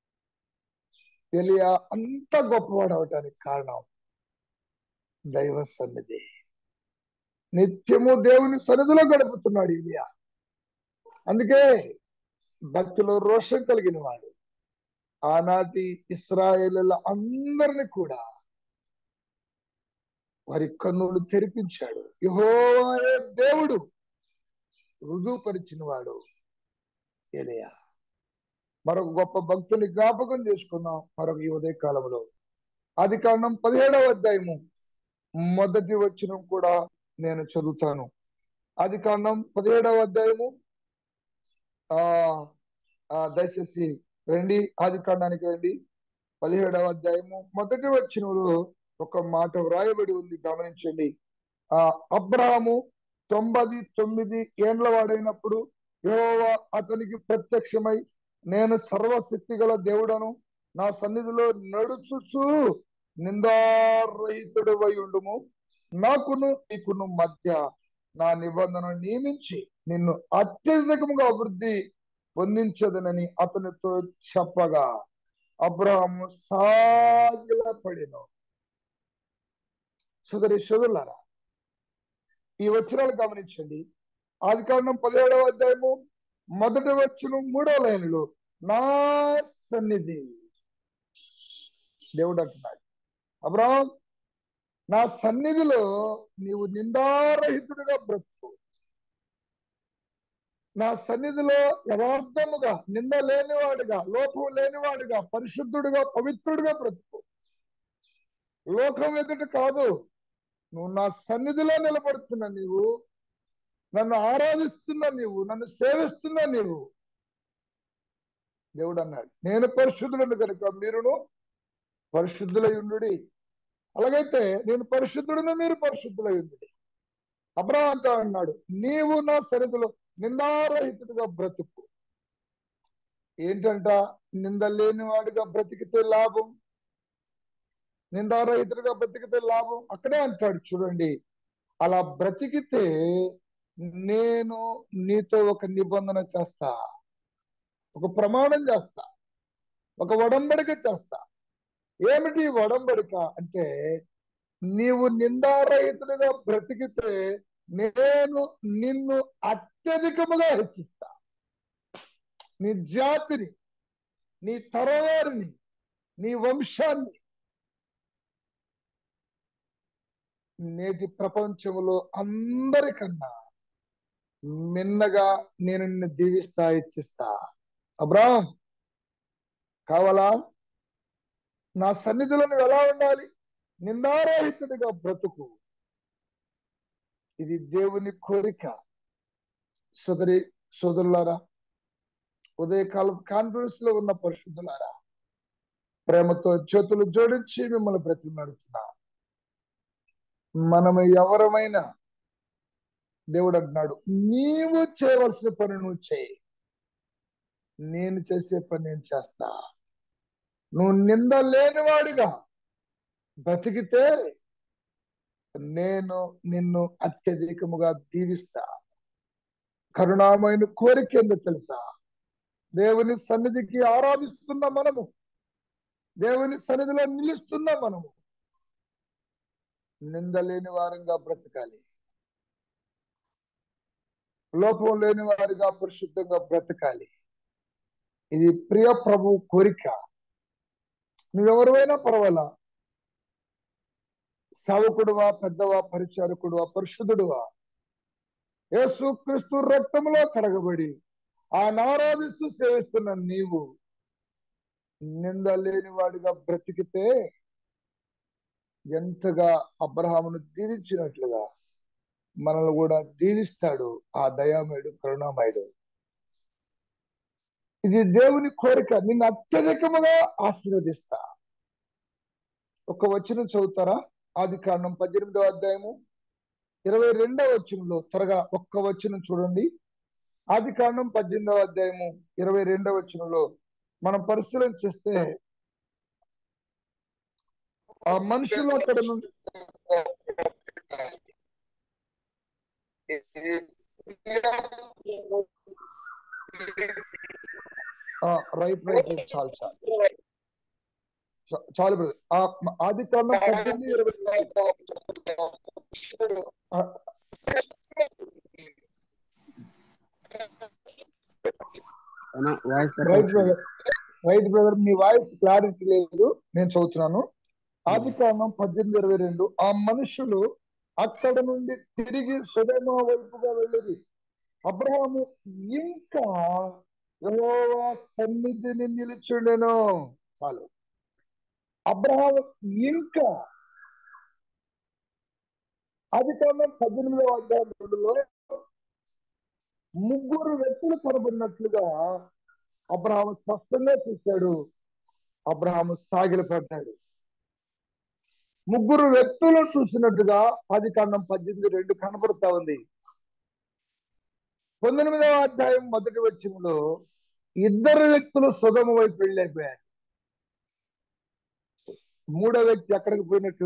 ఎలియా అంత గొప్పవాడు అవటానికి కారణం దైవ సన్నిధి నిత్యము దేవుని సన్నిధిలో గడుపుతున్నాడు ఇలియా అందుకే భక్తులు రోషం కలిగిన వాడు ఆనాటి ఇస్రాయేలీల అందరిని కూడా వారి కన్నులు తెరిపించాడు యెహోవాయే దేవుడు రుజువుపరిచిన వాడు ఏలియా మరొక గొప్ప భక్తుని జ్ఞాపకం చేసుకున్నాం మరొక ఈ ఉదయ కాలంలో ఆది కారణం పదిహేడవ అధ్యాయము మొదటి వచ్చిన కూడా నేను చదువుతాను ఆది కారణం పదిహేడవ అధ్యాయము ఆ ఆ, దయచేసి రండి ఆది కాండానికి రండి పదిహేడవ అధ్యాయము మొదటి వచ్చినప్పుడు ఒక మాట వ్రాయబడి ఉంది గమనించండి ఆ అబ్రహాము తొంభై తొమ్మిది ఏండ్ల వాడైనప్పుడు యెహోవా అతనికి ప్రత్యక్షమై నేను సర్వశక్తి గల దేవుడను నా సన్నిధిలో నడుచుచు నిందారహితుడు ఉండుము నాకును నీకును మధ్య నా నిబంధన నియమించి నిన్ను అత్యధికముగా అభివృద్ధి పొందించదనని అతనితో చెప్పగా అబ్రహాము సాగిలపడిను సుదరి సుదులారా ఈ వచనాలు గమనించండి ఆది కారణం పదిహేడవ అధ్యాయము మొదటి వచ్చును మూడో లైన్లో నా సన్నిధి దేవుడు అంటున్నాడు అబ్రహం నా సన్నిధిలో నీవు నిందారహితుడిగా బ్రతుకు నా సన్నిధిలో యథార్థముగా నింద లేనివాడుగా లోపం లేనివాడుగా పరిశుద్ధుడుగా పవిత్రుడుగా బ్రతుకు లోకం ఎదుట కాదు నువ్వు నా సన్నిధిలో నిలబడుతున్న నీవు నన్ను ఆరాధిస్తున్న నీవు నన్ను సేవిస్తున్న నీవు దేవుడు అన్నాడు నేను పరిశుద్ధులను కనుక మీరును పరిశుద్ధులై ఉండు అలాగైతే నేను పరిశుద్ధుడును మీరు పరిశుద్ధులై ఉండు అబ్రహాంతో అన్నాడు నీవు నా సన్నిధిలో నిందారహితుడిగా బ్రతుకు ఏంటంట నింద లేనివాడిగా బ్రతికితే లాభం నిందారహితుడిగా బ్రతికితే లాభం అక్కడే అంటాడు చూడండి అలా బ్రతికితే నేను నీతో ఒక నిబంధన చేస్తా ఒక ప్రమాణం చేస్తా ఒక ఒడంబడిక చేస్తా ఏమిటి ఈ ఒడంబడిక అంటే నీవు నిందారహితుడిగా బ్రతికితే నేను నిన్ను అత్యధికముగా హెచ్చిస్తా నీ జాతిని నీ తరవారిని నీ వంశాన్ని నేటి ప్రపంచంలో అందరికన్నా మిన్నగా నేను నిన్ను దీవిస్తా ఇచ్చిస్తా అబ్రాహం కావాలా నా సన్నిధిలో నువ్వు ఎలా ఉండాలి నిందారహితుడిగా బ్రతుకు ఇది దేవుని కోరిక సోదరి సోదరులారా ఉదయకాలం కాన్ఫరెన్స్ లో ఉన్న పరిశుద్ధులారా ప్రేమతో చేతులు జోడించి మిమ్మల్ని బ్రతిమలాడుతున్నా మనము ఎవరమైనా దేవుడు అంటున్నాడు నీవు చేయవలసిన పని నువ్వు చేయి నేను చేసే పని నేను చేస్తా నువ్వు నింద లేనివాడిగా బ్రతికితే నేను నిన్ను అత్యధికముగా దీవిస్తా కరుణామైన కోరిక ఏందో తెలుసా దేవుని సన్నిధికి ఆరాధిస్తున్న మనము దేవుని సన్నిధిలో నిలుస్తున్న మనము నిందలేని వారంగా బ్రతకాలి లోపం లేని వారిగా పరిశుద్ధంగా బ్రతకాలి ఇది ప్రియ ప్రభు కోరిక నువ్వెవరివైనా పర్వాలా సేవకుడువా పెద్దవా పరిచారకుడువా పరిశుద్ధుడువా యేసు క్రీస్తు రక్తంలో కడగబడి ఆయన ఆరాధిస్తూ సేవిస్తున్న నీవు నింద లేని వాడిగా బ్రతికితే ఎంతగా అబ్రహామును దీవించినట్లుగా మనల్ని కూడా దీవిస్తాడు ఆ దయామయుడు కరుణామయుడు ఇది దేవుని కోరిక నిన్ను అత్యధికముగా ఆశీర్వదిస్తా ఒక వచనం చదువుతారా ఆది కాండం పద్దెనిమిదవ అధ్యాయము ఇరవై రెండవ వచనంలో త్వరగా ఒక్క వచనం చూడండి ఆది కాండం పద్దెనిమిదవ అధ్యాయము ఇరవై రెండవ వచనంలో మనం పరిశీలన చేస్తే ఆ మనుషులు అక్కడ నుండి రైట్ రైట్ రైట్ చాలు చాలు చా- చాలు బ్రదర్ ఆ ఆది కాండం పద్దెనిమిది ఇరవై ఆ, voice right brother right brother మీ వాయిస్ క్లారిటీ లేదు నేను చదువుతున్నాను ఆది కాండం పద్దెనిమిది ఇరవై రెండు ఆ మనుషులు అక్కడ నుండి తిరిగి సుధమ వైపుగా వెళ్ళేది అబ్రహాము ఇంకా యెహోవా సన్నిధిని నిలిచుండెను చాలు అబ్రహాము ఇంకా ఆది కాండం పద్దెనిమిదవ అధ్యాయం రెండులో ముగ్గురు వ్యక్తులు కనబడినట్లుగా అబ్రహాము స్పష్టంగా చూశాడు అబ్రహాము సాగిలపడ్డాడు ముగ్గురు వ్యక్తులు చూసినట్టుగా ఆది కాండం పద్దెనిమిది రెండు కనబడుతా ఉంది పంతొమ్మిదవ అధ్యాయం మొదటి వచ్చంలో ఇద్దరు వ్యక్తులు సుగమ వైపు వెళ్ళైపోయారు మూడో వ్యక్తి ఎక్కడికి పోయినట్టు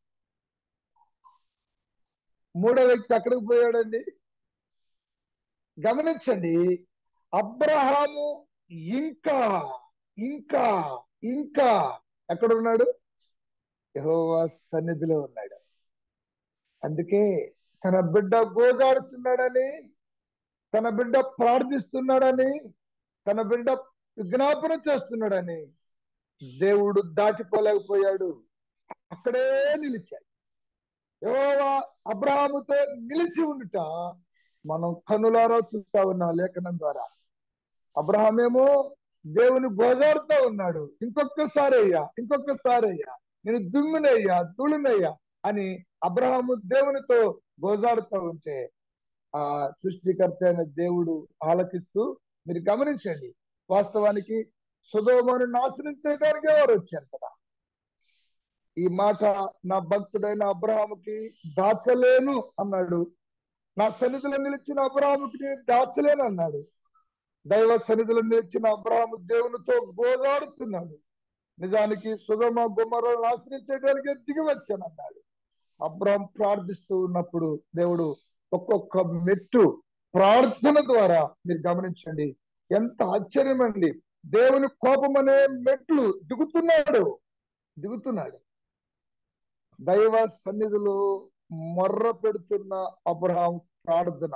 మూడో వ్యక్తి ఎక్కడికి పోయాడండి గమనించండి అబ్రహాము ఇంకా ఇంకా ఇంకా ఎక్కడున్నాడు యెహోవా సన్నిధిలో ఉన్నాడు అందుకే తన బిడ్డ గోజాడుతున్నాడని తన బిడ్డ ప్రార్థిస్తున్నాడని తన బిడ్డ విజ్ఞాపన చేస్తున్నాడని దేవుడు దాటిపోలేకపోయాడు అక్కడే నిలిచాడు యెహోవా అబ్రహాముతో నిలిచి ఉండుట మనం కనులారా చూస్తా ఉన్నాం లేఖనం ద్వారా అబ్రహామేమో దేవుని గోజాడుతూ ఉన్నాడు ఇంకొకసారి అయ్యా ఇంకొకసారి అయ్యా నేను దుమ్మునయ్యా ధూళినయ్యా అని అబ్రహాము దేవునితో గోజాడుతూ ఉంటే ఆ సృష్టికర్త అయిన దేవుడు ఆలకిస్తూ మీరు గమనించండి వాస్తవానికి సుధోమను నాశనం చేయడానికి ఎవరు వచ్చారు కదా ఈ మాట నా భక్తుడైన అబ్రహాముకి దాచలేను అన్నాడు నా సన్నిధిలో నిలిచిన అబ్రహాముకి నేను దాచలేను అన్నాడు దైవ సన్నిధిలో నిలిచిన అబ్రహాము దేవునితో గోగాడుతున్నాడు నిజానికి సుగమ గుమ్మరం నాశనం చేయడానికి దిగి వచ్చాను అన్నాడు అబ్రాహం ప్రార్థిస్తూ ఉన్నప్పుడు దేవుడు ఒక్కొక్క మెట్టు ప్రార్థన ద్వారా మీరు గమనించండి ఎంత ఆశ్చర్యమండి దేవుని కోపం అనే మెట్లు దిగుతున్నాడు దిగుతున్నాడు దైవ సన్నిధిలో మొర్ర పెడుతున్న అబ్రహాం ప్రార్థన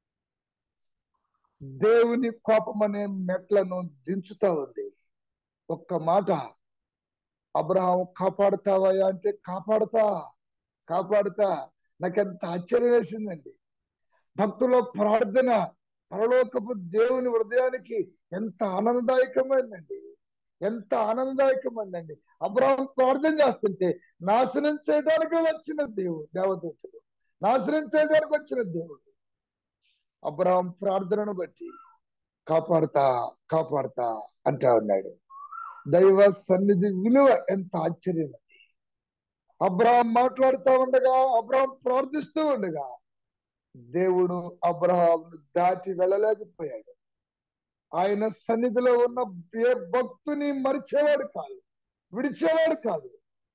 దేవుని కోపం అనే మెట్లను దించుతా ఉంది ఒక్క మాట అబ్రహాం కాపాడుతావయ్యా అంటే కాపాడుతా కాపాడుతా నాకెంత ఆశ్చర్యం వేసిందండి భక్తుల ప్రార్థన పరలోకపు దేవుని హృదయానికి ఎంత ఆనందదాయకమైందండి ఎంత ఆనందదాయకమైందండి అబ్రహం ప్రార్థన చేస్తుంటే నాశనం చేయడానికి వచ్చిన దేవుడు దేవదూతుడు నాశనం చేయడానికి వచ్చిన దేవుడు అబ్రహం ప్రార్థనను బట్టి కాపాడుతా కాపాడుతా అంటా ఉన్నాడు దైవ సన్నిధి విలువ ఎంత ఆశ్చర్యం అండి అబ్రహం మాట్లాడుతూ ఉండగా అబ్రహం ప్రార్థిస్తూ ఉండగా దేవుడు అబ్రహాం దాటి వెళ్ళలేకపోయాడు ఆయన సన్నిధిలో ఉన్న ఏ భక్తుని మరిచేవాడు కాదు విడిచేవాడు కాదు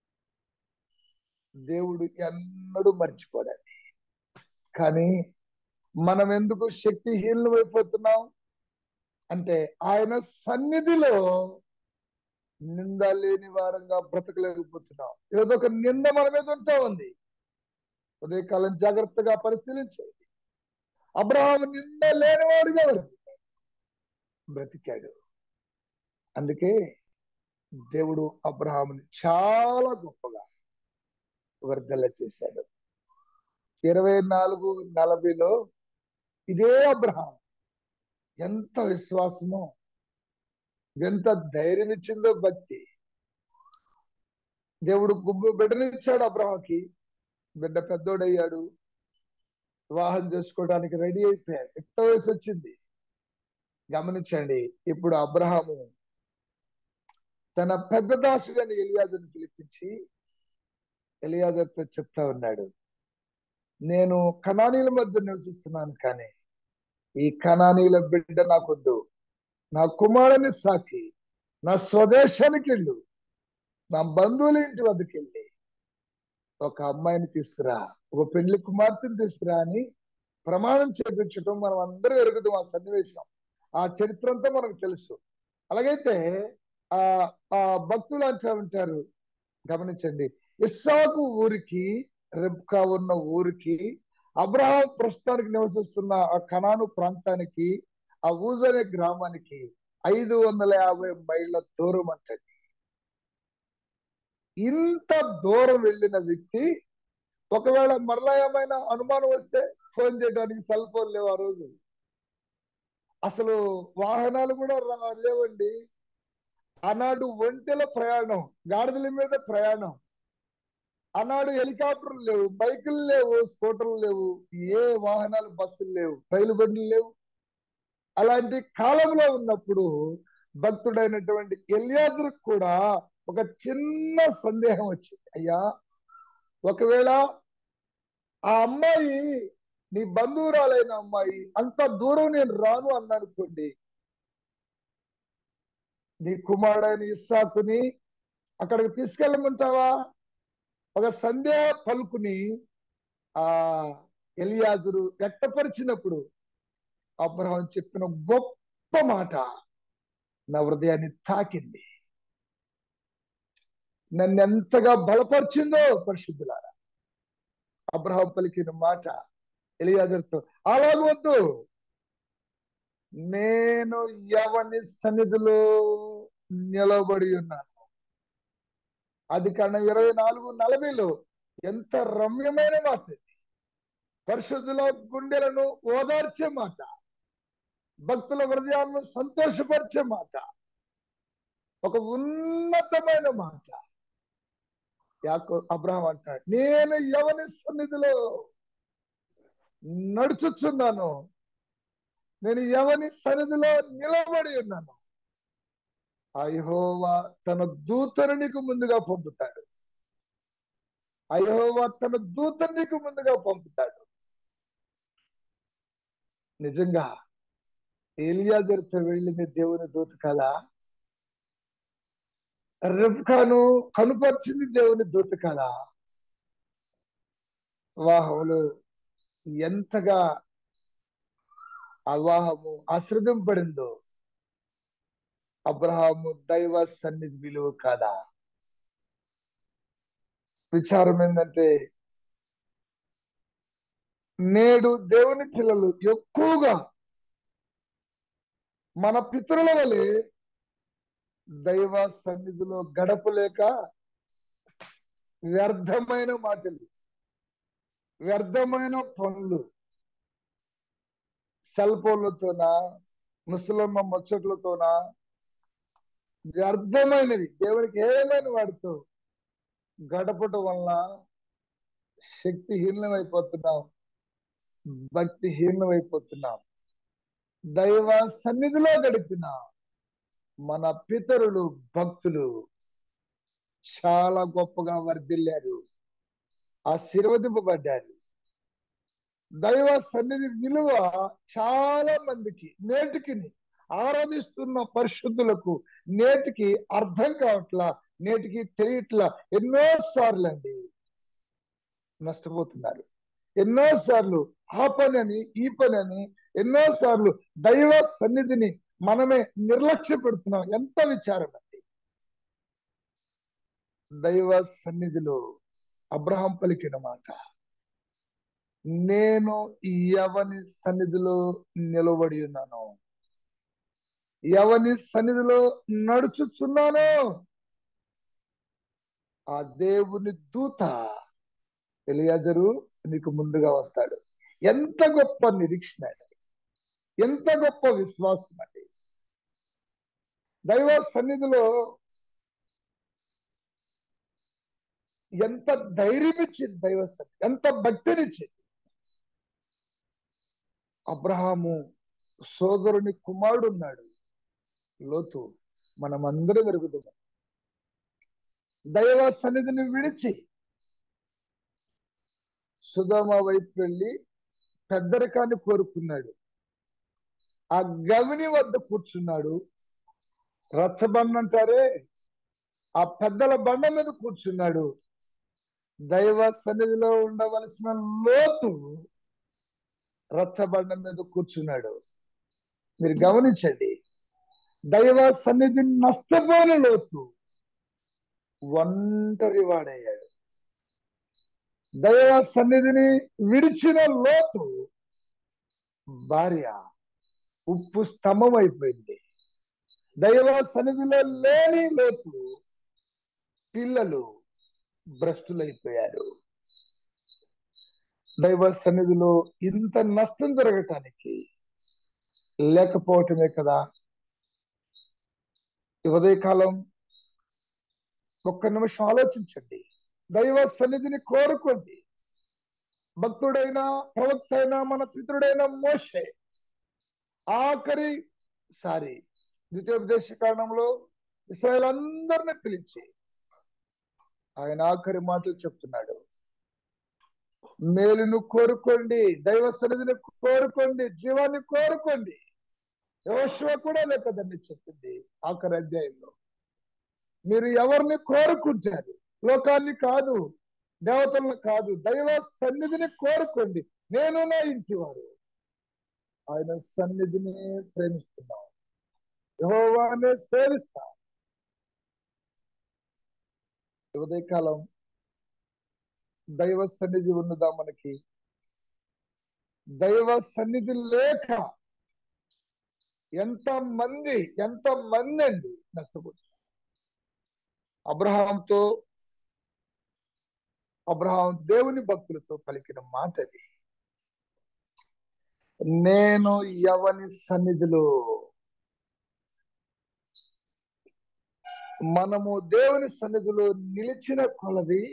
దేవుడు ఎన్నడూ మర్చిపోడండి కానీ మనం ఎందుకు శక్తిహీనం అయిపోతున్నాం అంటే ఆయన సన్నిధిలో నింద లేని వారంగా బ్రతకలేకపోతున్నాం ఏదో ఒక నింద మన మీద ఉంటా ఉంది ఉదయకాలం జాగ్రత్తగా పరిశీలించండి అబ్రహాం నింద లేనివాడుగా బ్రతికాడు అందుకే దేవుడు అబ్రహాముని చాలా గొప్పగా వర్ధల చేశాడు ఇరవై నాలుగు నలభైలో ఇదే అబ్రహాం ఎంత విశ్వాసమో ఎంత ధైర్యం ఇచ్చిందో భక్తి దేవుడు గుబ్బు బిడ్డనిచ్చాడు అబ్రహాంకి బిడ్డ పెద్దోడయ్యాడు వివాహం చేసుకోవడానికి రెడీ అయిపోయాడు ఎంత వయసు వచ్చింది గమనించండి ఇప్పుడు అబ్రహాము తన పెద్ద దాసుడని ఎలియాజర్ని పిలిపించి ఎలియాజర్తో చెప్తా ఉన్నాడు నేను కణానీల మధ్య నివసిస్తున్నాను కానీ ఈ కణానీల బిడ్డ నాకొద్దు నా కుమారుని సాకి నా స్వదేశానికి వెళ్ళు నా బంధువుల ఇంటి వద్దకు వెళ్ళి ఒక అమ్మాయిని తీసుకురా ఒక పెళ్లి కుమార్తెని తీసుకురా అని ప్రమాణం చేపించడం మనం అందరూ ఎరుగుదాం ఆ సన్నివేశం ఆ చరిత్ర అంతా మనకు తెలుసు అలాగైతే ఆ ఆ భక్తులు అంటూ ఉంటారు గమనించండి ఇస్సాకు ఊరికి రెబ్కా ఉన్న ఊరికి అబ్రహాం ప్రస్తుతానికి నివసిస్తున్న ఆ కణాను ప్రాంతానికి ఆ ఊజ్ అనే గ్రామానికి ఐదు వందల యాభై మైళ్ళ దూరం అంటండి ఇంత దూరం వెళ్ళిన వ్యక్తి ఒకవేళ మరలా ఏమైనా అనుమానం వస్తే ఫోన్ చేయడానికి సెల్ ఫోన్ లేవు ఆ రోజు అసలు వాహనాలు కూడా రా- లేవండి ఆనాడు ఒంటెల ప్రయాణం గాడిదల మీద ప్రయాణం ఆనాడు హెలికాప్టర్లు లేవు బైకులు లేవు స్కూటర్లు లేవు ఏ వాహనాలు బస్సులు లేవు రైలు బండ్లు లేవు అలాంటి కాలంలో ఉన్నప్పుడు భక్తుడైనటువంటి ఎలియాదురు కూడా ఒక చిన్న సందేహం వచ్చింది అయ్యా ఒకవేళ ఆ అమ్మాయి నీ బంధువురాలైన అమ్మాయి అంత దూరం నేను రాను అన్ననుకోండి నీ కుమారుడైన ఇస్సాకుని అక్కడికి తీసుకెళ్ళమంటావా ఒక సందేహ పలుకుని ఆ ఎలియాజురు వ్యక్తపరిచినప్పుడు అబ్రహం చెప్పిన గొప్ప మాట నా హృదయాన్ని తాకింది నన్ను ఎంతగా బలపరిచిందో పరిశుద్ధులారా అబ్రహం పలికిన మాట ఎలియాజర్తో అలాగవద్దు నేను ఎవని సన్నిధిలో నిలబడి ఉన్నాను అది కన్నా ఇరవై నాలుగు నలభైలో ఎంత రమ్యమైన మాట ఇది. పరిశుద్ధుల గుండెలను ఓదార్చే మాట భక్తుల హృదయాలను సంతోషపరిచే మాట ఒక ఉన్నతమైన మాట యాకో అబ్రహం అంటాడు నేను ఎవని సన్నిధిలో నడుచుచున్నాను నేను ఎవని సన్నిధిలో నిలబడి ఉన్నాను అయహోవా తన దూతను నీకు ముందుగా పంపుతాడు అయహోవా తన దూతను నీకు ముందుగా పంపుతాడు నిజంగా ఏలియాజర్తో వెళ్ళింది దేవుని దూత కదా రిబ్కాను కనుపరిచింది దేవుని దూత కదా వివాహంలో ఎంతగా ఆ వివాహము ఆశ్రదింపడిందో అబ్రహాము దైవ సన్నిధి విలువ కాదా విచారం ఏంటంటే నేడు దేవుని పిల్లలు ఎక్కువగా మన పితరుల వలె దైవ సన్నిధిలో గడపలేక వ్యర్థమైన మాటలు వ్యర్థమైన పనులు సెల్ ఫోన్లతోన ముసలమ్మ ముచ్చట్లతోన వ్యర్థమైనవి దేవునికి ఏమైనా వాడితో గడపటం వలన శక్తిహీనమైపోతున్నాం భక్తిహీనమైపోతున్నాం దైవ సన్నిధిలో గడిపిన మన పితరులు భక్తులు చాలా గొప్పగా వర్ధిల్లారు ఆశీర్వదింపబడ్డారు దైవ సన్నిధి విలువ చాలా మందికి నేటికి ఆరాధిస్తున్న పరిశుద్ధులకు నేటికి అర్థం కావట్లా నేటికి తెలియట్లా ఎన్నో సార్లు అండి నష్టపోతున్నారు ఎన్నో సార్లు ఆ పని అని ఈ పని అని ఎన్నో సార్లు దైవ సన్నిధిని మనమే నిర్లక్ష్య పెడుతున్నాం ఎంత విచారం అండి దైవ సన్నిధిలో అబ్రహం పలికిన మాట నేను ఎవని సన్నిధిలో నిలబడి ఉన్నాను ఎవని సన్నిధిలో నడుచుచున్నాను ఆ దేవుని దూత ఎలియాజరు నీకు ముందుగా వస్తాడు ఎంత గొప్ప నిరీక్షణ అండి ఎంత గొప్ప విశ్వాసం అండి దైవ సన్నిధిలో ఎంత ధైర్యం ఇచ్చింది దైవ సన్నిధి ఎంత భక్తినిచ్చింది అబ్రహాము సోదరుని కుమారుడు ఉన్నాడు లోతు మనమందరం ఎరుగుతున్నాం దైవ సన్నిధిని విడిచి సుధామ వైపు వెళ్ళి పెద్దరికాన్ని కోరుకున్నాడు ఆ గవిని వద్ద కూర్చున్నాడు రచ్చబండ అంటారే ఆ పెద్దల బండ మీద కూర్చున్నాడు దైవ సన్నిధిలో ఉండవలసిన లోతు రచ్చబండ మీద కూర్చున్నాడు మీరు గమనించండి దైవ సన్నిధిని నష్టపోయిన లోతు ఒంటరి వాడయ్యాడు దైవ సన్నిధిని విడిచిన లోతు భార్య ఉప్పు స్తంభం అయిపోయింది దైవ సన్నిధిలో లేని లోతు పిల్లలు భ్రష్టులైపోయారు దైవ సన్నిధిలో ఇంత నష్టం జరగటానికి లేకపోవటమే కదా ఈ ఉదయకాలం ఒక్క నిమిషం ఆలోచించండి దైవ సన్నిధిని కోరుకోండి భక్తుడైన ప్రవక్త అయిన మన పితృడైన మోషే ఆఖరి సారి ద్వితీయోపదేశ కారణంలో ఇస్రాయల్ అందరిని పిలిచి ఆయన ఆఖరి మాటలు చెప్తున్నాడు మేలును కోరుకోండి దైవ సన్నిధిని కోరుకోండి జీవాన్ని కోరుకోండి యోశువ కూడా అదే కదండి చెప్పింది ఆఖరి అధ్యాయంలో మీరు ఎవరిని కోరుకుంటారు లోకాన్ని కాదు దేవతలను కాదు దైవ సన్నిధిని కోరుకోండి నేను నా ఇంటి వారు ఆయన సన్నిధిని ప్రేమిస్తున్నాం యహోవానే సేవిస్తాం ఉదయకాలం దైవ సన్నిధి ఉన్నదా మనకి దైవ సన్నిధి లేక ఎంత మంది ఎంత మంది అండి నష్టపోతున్నారు అబ్రహాంతో అబ్రహాం దేవుని భక్తులతో పలికిన మాట అది నేను ఎవని సన్నిధిలో మనము దేవుని సన్నిధిలో నిలిచిన కొలది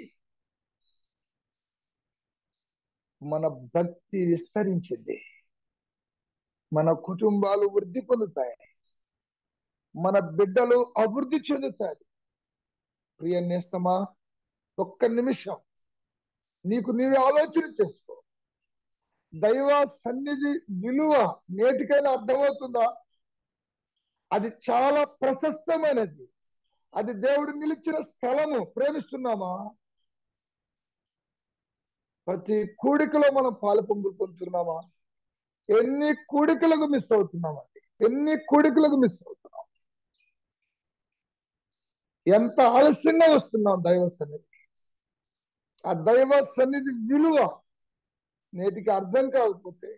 మన భక్తి విస్తరించింది మన కుటుంబాలు వృద్ధి పొందుతాయి మన బిడ్డలు అభివృద్ధి చెందుతారు ప్రియ నేస్తమా ఒక్క నిమిషం నీకు నీవే ఆలోచన చేసుకో దైవ సన్నిధి విలువ నేటికైనా అర్థమవుతుందా అది చాలా ప్రశస్తమైనది అది దేవుడు నిలిచిన స్థలము ప్రేమిస్తున్నామా ప్రతి కూడికలో మనం పాలు పొంగులు పొందుతున్నామా ఎన్ని కూడికలకు మిస్ అవుతున్నామండి ఎన్ని కూడికలకు మిస్ అవుతున్నాం ఎంత ఆలస్యంగా వస్తున్నాం దైవ సన్నిధి ఆ దైవ సన్నిధి విలువ నేటికి అర్థం కాకపోతే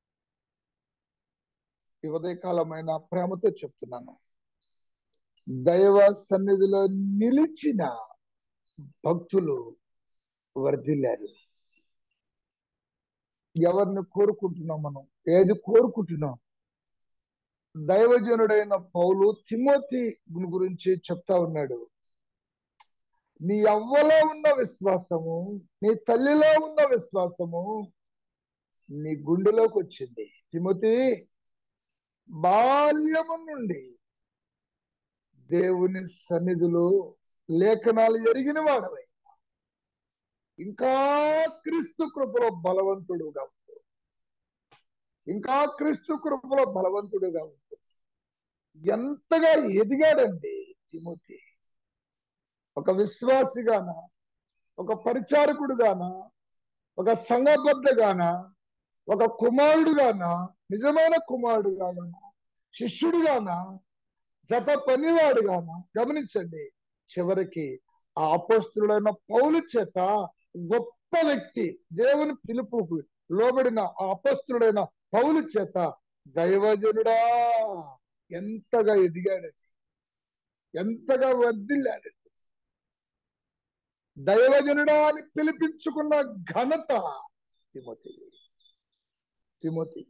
ఈ ఉదయకాలమైన ప్రేమతో చెప్తున్నాను దైవ సన్నిధిలో నిలిచిన భక్తులు వర్ధిల్లారు ఎవరిని కోరుకుంటున్నాం మనం ఏది కోరుకుంటున్నాం దైవజనుడైన పౌలు తిమోతి గురించి చెప్తా ఉన్నాడు నీ అవ్వలో ఉన్న విశ్వాసము నీ తల్లిలో ఉన్న విశ్వాసము నీ గుండెలోకి వచ్చింది తిమోతి బాల్యము నుండి దేవుని సన్నిధిలో లేఖనాలు ఎరిగిన వాడవై ఇంకా క్రీస్తు కృపలో బలవంతుడుగా ఉండు ఇంకా క్రీస్తు కృపలో బలవంతుడుగా ఉండు ఎంతగా ఎదిగాడండి తిమోతి ఒక విశ్వాసిగాన ఒక పరిచారకుడుగాన ఒక సంఘబద్ధగాన ఒక కుమారుడుగాన నిజమైన కుమారుడుగాన శిష్యుడుగాన జత పనివాడుగాన గమనించండి చివరికి ఆ అపోస్తుడైన పౌలు చేత గొప్ప వ్యక్తి దేవుని పిలుపుకు లోబడిన ఆ అపస్తుడైన పౌలు చేత దైవజనుడా ఎంతగా ఎదిగాడండి ఎంతగా వర్దిల్లాడండి దైవజనుడా అని పిలిపించుకున్న ఘనత తిమోతి తిమోతి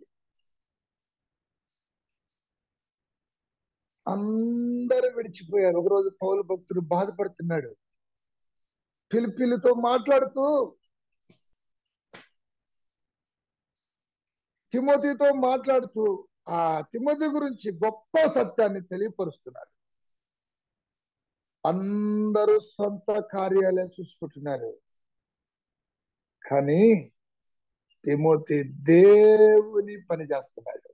అందరూ విడిచిపోయారు ఒకరోజు పౌలు భక్తుడు బాధపడుతున్నాడు పిలిపిలితో మాట్లాడుతూ తిమోతితో మాట్లాడుతూ ఆ తిమోతి గురించి గొప్ప సత్యాన్ని తెలియపరుస్తున్నాడు అందరూ సొంత కార్యాలయం చూసుకుంటున్నారు కానీ తిమోతి దేవుని పని చేస్తున్నాడు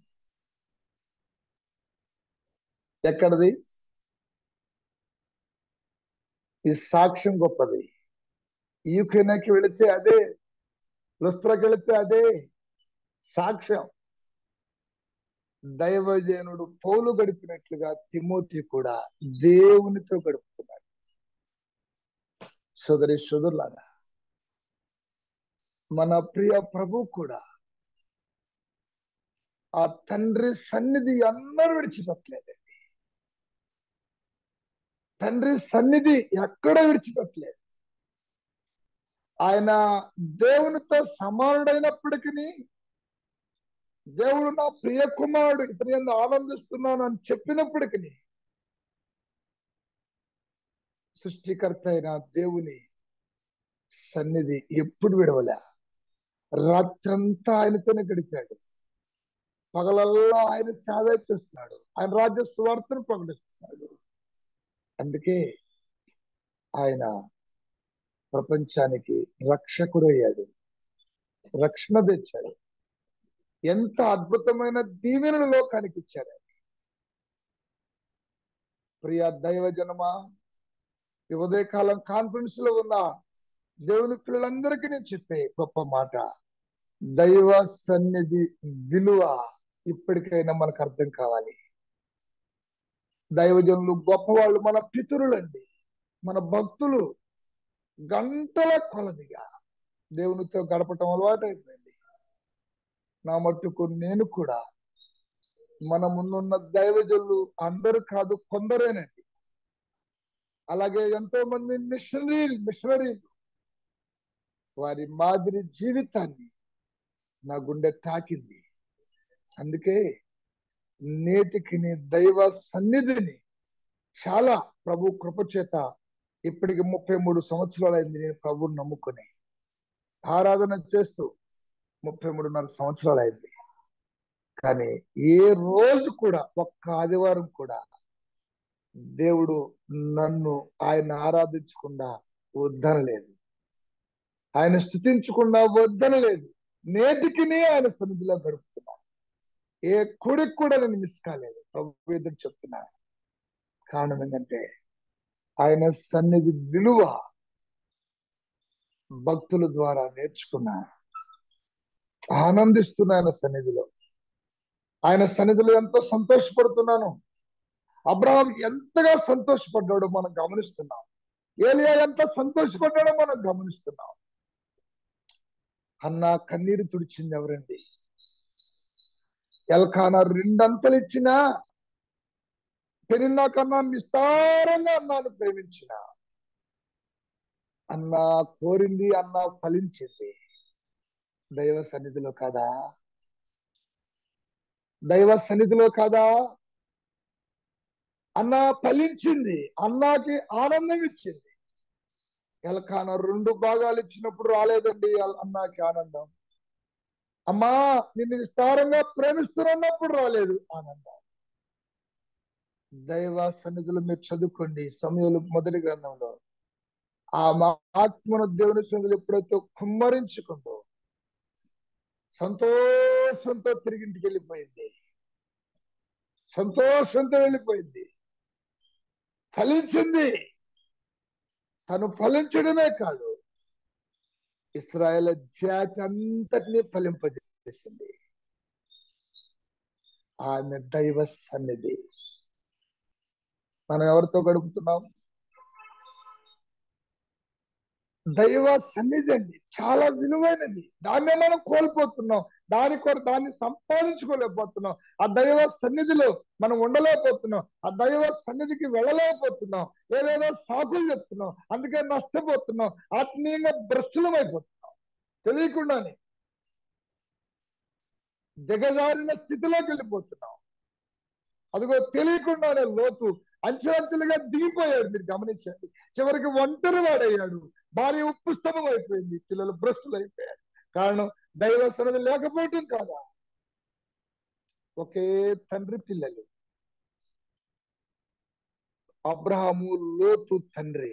ఎక్కడది ఈ సాక్ష్యం గొప్పది యూకెనాకి వెళితే అదే లుస్త్రకి వెళితే అదే సాక్ష్యం దైవజనుడు పౌలు గడిపినట్లుగా తిమోతి కూడా దేవునితో గడుపుతున్నాడు సోదరి సోదరులాగా మన ప్రియ ప్రభు కూడా ఆ తండ్రి సన్నిధి అందరూ విడిచిపెట్టలేదండి తండ్రి సన్నిధి ఎక్కడ విడిచిపెట్టలేదు ఆయన దేవునితో సమానుడైనప్పటికీ దేవుడు నా ప్రియ కుమారుడు ఇతని ఎందు ఆనందిస్తున్నాను అని చెప్పినప్పటికీ సృష్టికర్త అయిన దేవుని సన్నిధి ఎప్పుడు విడవలే రాత్రంతా ఆయనతోనే గడిపాడు పగలల్లా ఆయన సేవ చేస్తున్నాడు ఆయన రాజ్య స్వార్థను ప్రకటిస్తున్నాడు అందుకే ఆయన ప్రపంచానికి రక్షకుడయ్యాడు రక్షణ తెచ్చాడు ఎంత అద్భుతమైన దీవెనలు లోకానికి ఇచ్చాడు ప్రియ దైవ జనమా ఈ ఉదయకాలం కాన్ఫరెన్స్ లో ఉన్న దేవుని పిల్లలందరికీ నేను చెప్పే గొప్ప మాట దైవ సన్నిధి విలువ ఇప్పటికైనా మనకు అర్థం కావాలి దైవజనులు గొప్పవాళ్ళు మన పితరులండి మన భక్తులు గంటల కొలదిగా దేవునితో గడపటం అలవాటు అయిపోయింది నా మట్టుకు నేను కూడా మన ముందున్న దైవజనులు అందరూ కాదు కొందరేనండి అలాగే ఎంతో మంది మిషనరీ మిషనరీలు వారి మాదిరి జీవితాన్ని నా గుండె తాకింది అందుకే నేటికి నీ దైవ సన్నిధిని చాలా ప్రభు కృప చేత ఇప్పటికి ముప్పై మూడు సంవత్సరాలు అయింది నేను ప్రభుని నమ్ముకుని ఆరాధన చేస్తూ ముప్పై మూడున్నర సంవత్సరాలు అయింది కానీ ఏ రోజు కూడా ఒక్క ఆదివారం కూడా దేవుడు నన్ను ఆయన ఆరాధించకుండా వద్దనలేదు ఆయన స్థుతించకుండా వద్దనలేదు నేటికి ఆయన సన్నిధిలో గడుపుతున్నా ఏ కుడికి కూడా నేను మిస్ కాలేదు ప్రభు ఎదురు చెప్తున్నా కారణం ఏంటంటే ఆయన సన్నిధి విలువ భక్తుల ద్వారా నేర్చుకున్నా ఆనందిస్తున్నా ఆయన సన్నిధిలో ఆయన సన్నిధిలో ఎంతో సంతోషపడుతున్నాను అబ్రహాం ఎంతగా సంతోషపడ్డాడో మనం గమనిస్తున్నాం ఏలియా ఎంత సంతోషపడ్డాడో మనం గమనిస్తున్నాం అన్న కన్నీరు తుడిచింది ఎవరండి ఎల్కానా రెండంతలు ఇచ్చిన పెరిన్నా కన్నా విస్తారంగా అన్నాను ప్రేమించిన అన్న కోరింది అన్న ఫలించింది దైవ సన్నిధిలో కాదా దైవ సన్నిధిలో కాదా అన్న ఫలించింది అన్నాకి ఆనందం ఇచ్చింది ఎలకాన రెండు భాగాలు ఇచ్చినప్పుడు రాలేదండి అల్- అన్నాకి ఆనందం అమ్మా నిన్ను విస్తారంగా ప్రేమిస్తున్నప్పుడు రాలేదు ఆనందం దైవ సన్నిధిలో మీరు చదువుకోండి సమయంలో మొదటి గ్రంథంలో ఆ మా ఆత్మను దేవుని సన్నిధిలో ఎప్పుడైతే కుమ్మరించుకుందో సంతోషంతో తిరిగింటికి వెళ్ళిపోయింది సంతోషంతో వెళ్ళిపోయింది ఫలించింది తను ఫలించడమే కాదు ఇస్రాయేల్ జాతి అంతటినీ ఫలింపజేసింది ఆమె దైవ సన్నిధి మనం ఎవరితో గడుపుతున్నాం దైవ సన్నిధి అండి చాలా విలువైనది దాన్నే మనం కోల్పోతున్నాం దాని కొర దాన్ని సంపాదించుకోలేకపోతున్నాం ఆ దైవ సన్నిధిలో మనం ఉండలేకపోతున్నాం ఆ దైవ సన్నిధికి వెళ్ళలేకపోతున్నాం ఏదేదో సాకులు చెప్తున్నాం అందుకే నష్టపోతున్నాం ఆత్మీయంగా భ్రష్టులమైపోతున్నాం తెలియకుండానే దిగజారిన స్థితిలోకి వెళ్ళిపోతున్నాం అదిగో తెలియకుండానే లోతు అంచెలంచెలుగా దిగిపోయాడు మీరు గమనించండి చివరికి ఒంటరి వాడయ్యాడు భార్య ఉప్పు స్తంభం అయిపోయింది పిల్లలు భ్రష్టులు అయిపోయారు కారణం దైవ సన్నది లేకపోవటం కాదా ఒకే తండ్రి పిల్లలు అబ్రహాము లోతు తండ్రి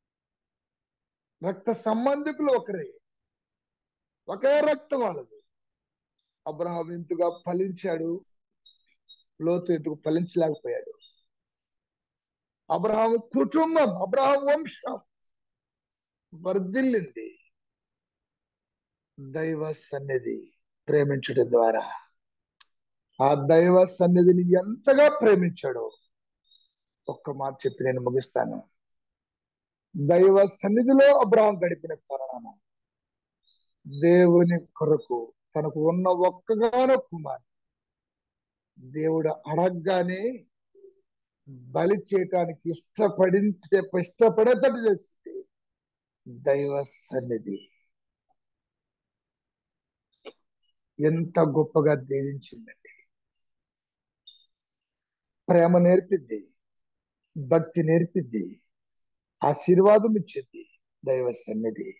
రక్త సంబంధికులు ఒకరే ఒకే రక్తం వాళ్ళది అబ్రహాం ఇంతగా ఫలించాడు లోతు ఎందుకు ఫలించలేకపోయాడు అబ్రహాం కుటుంబం అబ్రహాం వంశం వర్ధిల్లింది దైవ సన్నిధి ప్రేమించడం ద్వారా ఆ దైవ సన్నిధిని ఎంతగా ప్రేమించాడో ఒక్క మాట చెప్పి నేను ముగిస్తాను దైవ సన్నిధిలో అబ్రహాం గడిపిన కారణం దేవుని కొరకు తనకు ఉన్న ఒక్కగానో కుమార్ దేవుడు అడగగానే బలి చేయటానికి ఇష్టపడి ఇష్టపడేటట్టు చేసింది దైవ సన్నిధి ఎంత గొప్పగా దీవించిందండి ప్రేమ నేర్పిద్ది భక్తి నేర్పిద్ది ఆశీర్వాదం ఇచ్చింది దైవ సన్నిధి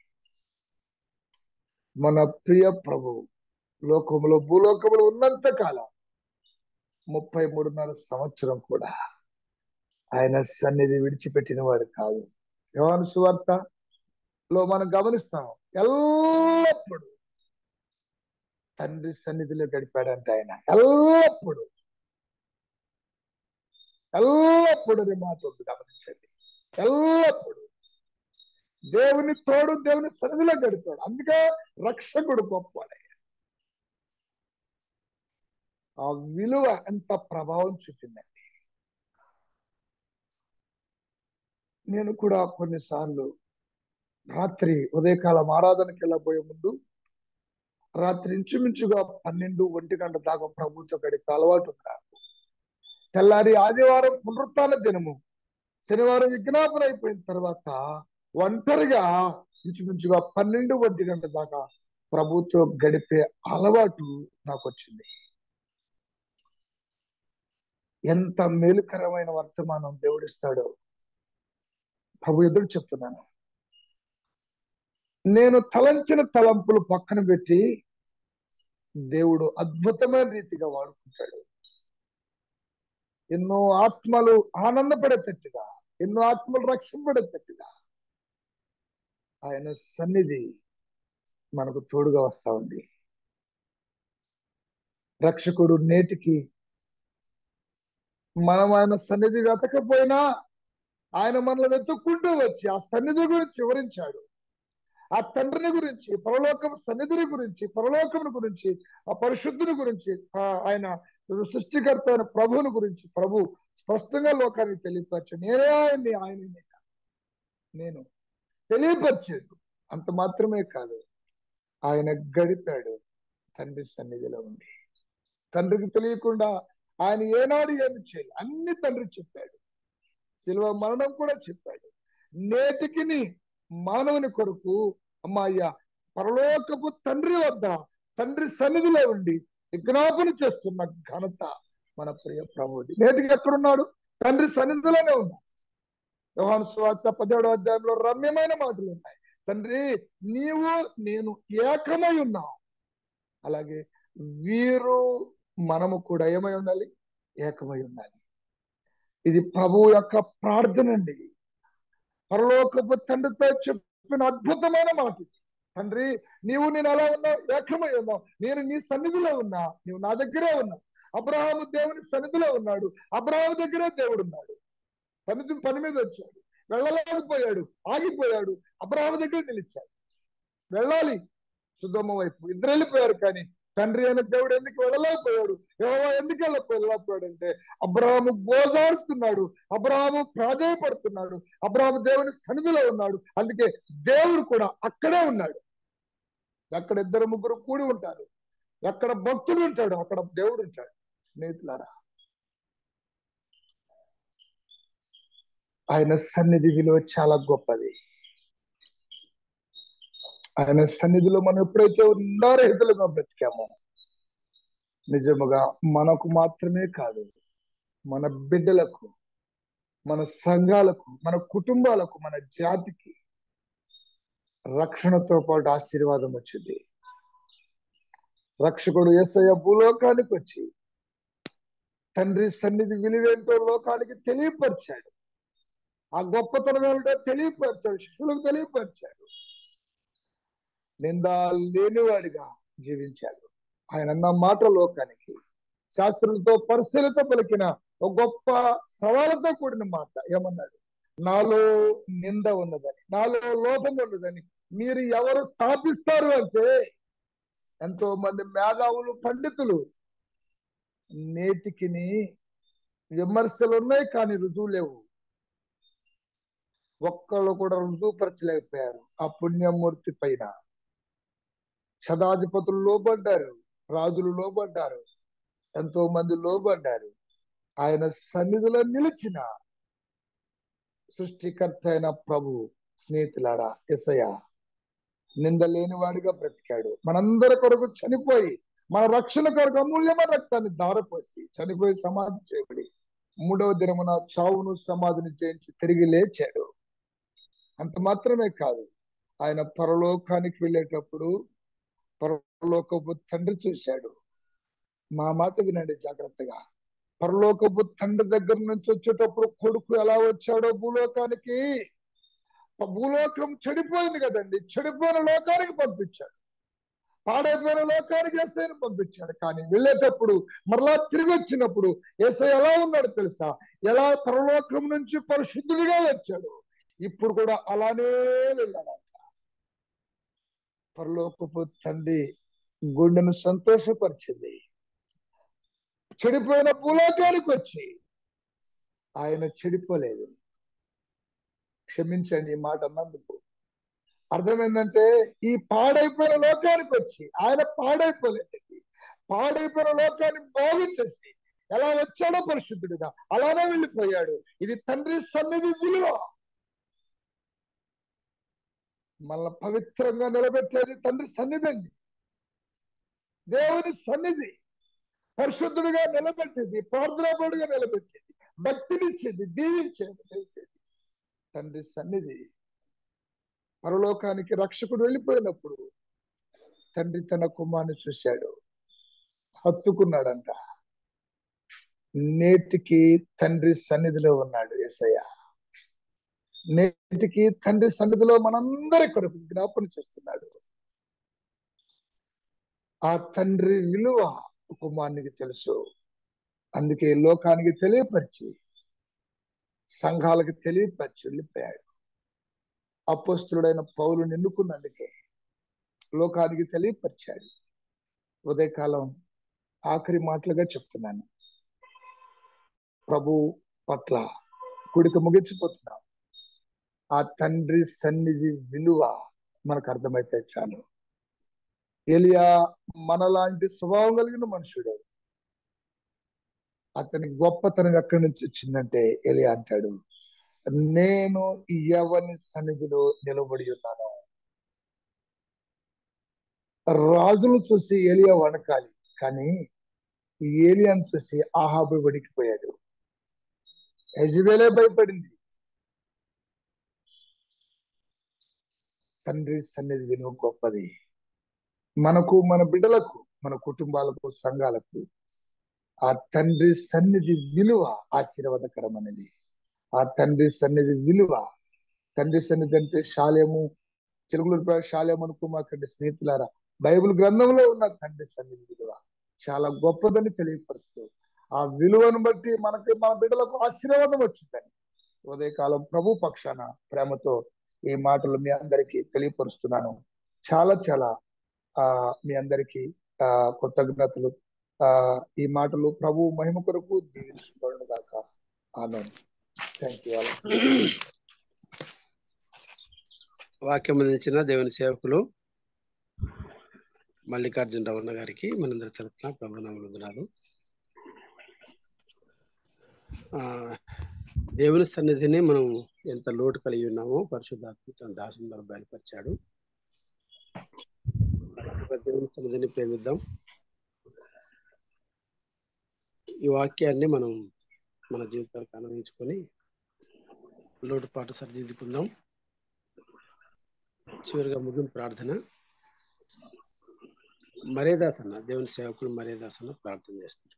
మన ప్రియ ప్రభు లోకములో భూలోకములో ఉన్నంత కాలం ముప్పై మూడున్నర సంవత్సరం కూడా ఆయన సన్నిధి విడిచిపెట్టిన వాడు కాదు యోహాను సువార్త లో మనం గమనిస్తాం ఎల్లప్పుడు తండ్రి సన్నిధిలో గడిపాడంట ఆయన ఎల్లప్పుడు ఎల్లప్పుడు అనే మాట ఉంది గమనించండి ఎల్లప్పుడు దేవుని తోడు దేవుని సన్నిధిలో గడిపాడు అందుకే రక్షకుడు గొప్పవాడే ఆ విలువ ఎంత ప్రభావం చూపిందండి నేను కూడా కొన్నిసార్లు రాత్రి ఉదయకాలం ఆరాధనకి వెళ్ళబోయే ముందు రాత్రి ఇంచుమించుగా పన్నెండు ఒంటి గంట దాకా ప్రభుత్వ గడిపే అలవాటు ఉంది నాకు తెల్లారి ఆదివారం పునరుత్న దినము శనివారం విజ్ఞాపన అయిపోయిన తర్వాత ఒంటరిగా ఇంచుమించుగా పన్నెండు ఒంటి గంట దాకా ప్రభుత్వం గడిపే అలవాటు నాకు వచ్చింది ఎంత మేలుకరమైన వర్తమానం దేవుడిస్తాడో ప్రభు ఎదురు చెప్తున్నాను నేను తలంచిన తలంపులు పక్కన పెట్టి దేవుడు అద్భుతమైన రీతిగా వాడుకుంటాడు ఎన్నో ఆత్మలు ఆనందపడేటట్టుగా ఎన్నో ఆత్మలు రక్షింపడేటట్టుగా ఆయన సన్నిధి మనకు తోడుగా వస్తా ఉంది రక్షకుడు నేటికి మనం ఆయన సన్నిధి వెతకపోయినా ఆయన మనల్ని వెతుక్కుంటూ వచ్చి ఆ సన్నిధి గురించి వివరించాడు ఆ తండ్రిని గురించి పరలోకం సన్నిధిని గురించి పరలోకముని గురించి ఆ పరిశుద్ధుని గురించి ఆ ఆయన సృష్టికర్త అయిన ప్రభువుని గురించి ప్రభు స్పష్టంగా లోకానికి తెలియపరచాడు నేనే ఆయన్ని ఆయన నేను తెలియపరిచాడు అంత మాత్రమే కాదు ఆయన గడిపాడు తండ్రి సన్నిధిలో ఉండి తండ్రికి తెలియకుండా ఆయన ఏనాడు ఏమి చేయాలి అన్ని తండ్రి చెప్పాడు శిల్వ మరణం కూడా చెప్పాడు నేటికిని మానవుని కొరకు అమ్మాయ్య పరలోకపు తండ్రి వద్ద తండ్రి సన్నిధిలో ఉండి విజ్ఞాపన చేస్తున్న ఘనత మన ప్రియ ప్రభుది నేటికి ఎక్కడున్నాడు తండ్రి సన్నిధిలోనే ఉన్నాడు యోహాను సువార్త పదిహేడో అధ్యాయంలో రమ్యమైన మాటలు ఉన్నాయి తండ్రి నీవు నేను ఏకమై ఉన్నావు అలాగే వీరు మనము కూడా ఏమై ఉండాలి ఏకమై ఉండాలి ఇది ప్రభువు యొక్క ప్రార్థన అండి పరలోకపు తండ్రితో చెప్పిన అద్భుతమైన మాట ఇది. తండ్రి నీవు నేను ఎలా ఉన్నావు ఏకమై ఉన్నావు నేను నీ సన్నిధిలో ఉన్నా నీవు నా దగ్గరే ఉన్నావు అబ్రహాము దేవుని సన్నిధిలో ఉన్నాడు అబ్రహాము దగ్గరే దేవుడు ఉన్నాడు పని పని మీద వచ్చాడు వెళ్ళలేకపోయాడు ఆగిపోయాడు అబ్రహాము దగ్గర నిలిచాడు వెళ్ళాలి సుధమ్మ వైపు ఇద్దరు వెళ్ళిపోయారు కానీ తండ్రి అయిన దేవుడు ఎందుకు వెళ్ళలేకపోయాడు యెహోవా ఎందుకు వెళ్ళలేకపోయాడు అంటే అబ్రహాము గోజాడుతున్నాడు అబ్రహాము ప్రాధాయపడుతున్నాడు అబ్రహాము దేవుని సన్నిధిలో ఉన్నాడు అందుకే దేవుడు కూడా అక్కడే ఉన్నాడు ఎక్కడ ఇద్దరు ముగ్గురు కూడి ఉంటారు ఎక్కడ భక్తుడు ఉంటాడు అక్కడ దేవుడు ఉంటాడు స్నేహితులారా ఆయన సన్నిధి విలువ చాలా గొప్పది ఆయన సన్నిధిలో మనం ఎప్పుడైతే ఉండారహితులుగా బ్రతికామో నిజముగా మనకు మాత్రమే కాదు మన బిడ్డలకు మన సంఘాలకు మన కుటుంబాలకు మన జాతికి రక్షణతో పాటు ఆశీర్వాదం వచ్చింది రక్షకుడు యేసయ్య భూలోకానికి వచ్చి తండ్రి సన్నిధి విలువేంటో లోకానికి తెలియపరిచాడు ఆ గొప్పతనం ఏమిటో తెలియపరిచాడు శిష్యులకు తెలియపరిచాడు నింద లేనివాడిగా జీవించాడు ఆయన అన్న మాట లోకానికి శాస్త్రులతో పరిశీలిత పలికిన ఒక గొప్ప సవాలతో కూడిన మాట ఏమన్నాడు నాలో నింద ఉన్నదని నాలో లోపం ఉన్నదని మీరు ఎవరు స్థాపిస్తారు అంటే ఎంతో మంది మేధావులు పండితులు నేటికిని విమర్శలు ఉన్నాయి కానీ రుజువు లేవు ఒక్కళ్ళు కూడా రుజువుపరచలేకపోయారు ఆ పుణ్యమూర్తి పైన శతాధిపతులు లోబడ్డారు రాజులు లోబడ్డారు ఎంతో మంది లోబడ్డారు ఆయన సన్నిధిలో నిలిచిన సృష్టికర్త అయిన ప్రభు స్నేహితులారా ఎసయ నిందలేని వాడిగా బ్రతికాడు మనందరి కొరకు చనిపోయి మన రక్షణ కొరకు అమూల్యమైన రక్తాన్ని దారపోసి చనిపోయి సమాధి చేయబడి మూడవ దినమున చావును సమాధిని చేయించి తిరిగి లేచాడు అంత మాత్రమే కాదు ఆయన పరలోకానికి వెళ్ళేటప్పుడు పరలోకపు తండ్రి చూశాడు మా మాట వినండి జాగ్రత్తగా పరలోకపు తండ్రి దగ్గర నుంచి వచ్చేటప్పుడు కొడుకు ఎలా వచ్చాడో భూలోకానికి భూలోకం చెడిపోయింది కదండి చెడిపోయిన లోకానికి పంపించాడు పాడైపోయిన లోకానికి ఎస్ఐని పంపించాడు కానీ వెళ్ళేటప్పుడు మరలా తిరిగి వచ్చినప్పుడు ఎస్ఐ ఎలా ఉన్నాడు తెలుసా ఎలా పరలోకం నుంచి పరిశుద్ధుడిగా వచ్చాడు ఇప్పుడు కూడా అలానే వెళ్ళాడంట పరలోకపు తండ్రి గుండెను సంతోషపరిచింది చెడిపోయిన భూలోకానికి వచ్చి ఆయన చెడిపోలేదు క్షమించండి ఈ మాట అన్నందుకు అర్థమైందంటే ఈ పాడైపోయిన లోకానికి వచ్చి ఆయన పాడైపోలేదండి పాడైపోయిన లోకాన్ని బాగు చేసి ఎలా వచ్చాడో పరిశుద్ధుడిగా అలానే వెళ్ళిపోయాడు ఇది తండ్రి సన్నిధి విలువ మళ్ళా పవిత్రంగా నిలబెట్టేది తండ్రి సన్నిధి అండి దేవుని సన్నిధి పరిశుద్ధుడిగా నిలబెట్టేది ప్రార్థనాపడుగా నిలబెట్టేది భక్తినిచ్చేది దీవించేది చేసేది తండ్రి సన్నిధి పరలోకానికి రక్షకుడు వెళ్ళిపోయినప్పుడు తండ్రి తన కుమార్ని చూశాడు హత్తుకున్నాడంట నేటికి తండ్రి సన్నిధిలో ఉన్నాడు ఎసయ్య నేటికి తండ్రి సన్నిధిలో మనందరి కొరకు జ్ఞాపన చేస్తున్నాడు ఆ తండ్రి విలువ కుమారునికి తెలుసు అందుకే లోకానికి తెలియపరిచి సంఘాలకు తెలియపరిచి వెళ్ళిపోయాడు అపోస్తుడైన పౌలు ఎన్నుకున్నందుకే లోకానికి తెలియపరిచాడు ఉదయకాలం ఆఖరి మాటలుగా చెప్తున్నాను ప్రభు పట్ల కుడిక ముగించిపోతున్నాం ఆ తండ్రి సన్నిధి విలువ మనకు అర్థమైతే చాలు ఎలియా మనలాంటి స్వభావం కలిగిన మనుషుడు అతని గొప్పతనం ఎక్కడి నుంచి వచ్చిందంటే ఎలియా అంటాడు నేను ఎవని సన్నిధిలో నిలబడి ఉన్నాను రాజును చూసి ఏలియా వణకాలి కానీ ఏలియాను చూసి ఆహాబు వడికిపోయాడు యజబేలే భయపడింది తండ్రి సన్నిధి విలువ గొప్పది మనకు మన బిడ్డలకు మన కుటుంబాలకు సంఘాలకు ఆ తండ్రి సన్నిధి విలువ ఆశీర్వాదకరమైనది ఆ తండ్రి సన్నిధి విలువ తండ్రి సన్నిధి అంటే శాలేము చిలుగులూరు శాలేము అనుకో మాకండి స్నేహితులారా బైబిల్ గ్రంథంలో ఉన్న తండ్రి సన్నిధి విలువ చాలా గొప్పదని తెలియపరుస్తూ ఆ విలువను బట్టి మనకి మన బిడ్డలకు ఆశీర్వాదం వచ్చిందని ఉదయకాలం ప్రభు పక్షాన ప్రేమతో ఈ మాటలు మీ అందరికీ తెలియపరుస్తున్నాను చాలా చాలా ఆ మీ అందరికీ ఆ కృతజ్ఞతలు ఆ ఈ మాటలు ప్రభు మహిమ కొరకు దీవించుకోండి దాక ఆమె థ్యాంక్ యూ వాక్యం అందించిన దేవుని సేవకులు మల్లికార్జున రమణ గారికి మనందరి తరఫున ప్రభునామలు ఆ దేవుని సన్నిధిని మనం ఎంత లోటు కలిగి ఉన్నామో పరిశుద్ధాత్మ తన దాసుని ద్వారా బయలుపరిచాడు దేవుని సన్నిధిని ప్రేమిద్దాం ఈ వాక్యాన్ని మనం మన జీవితాలకు అన్వయించుకొని లోటుపాటు సరిదిద్దుకుందాం చివరిగా ముగింపు ప్రార్థన మరేదాస్ అన్న దేవుని సేవకుడు మరేదాస్ అన్న ప్రార్థన చేస్తారు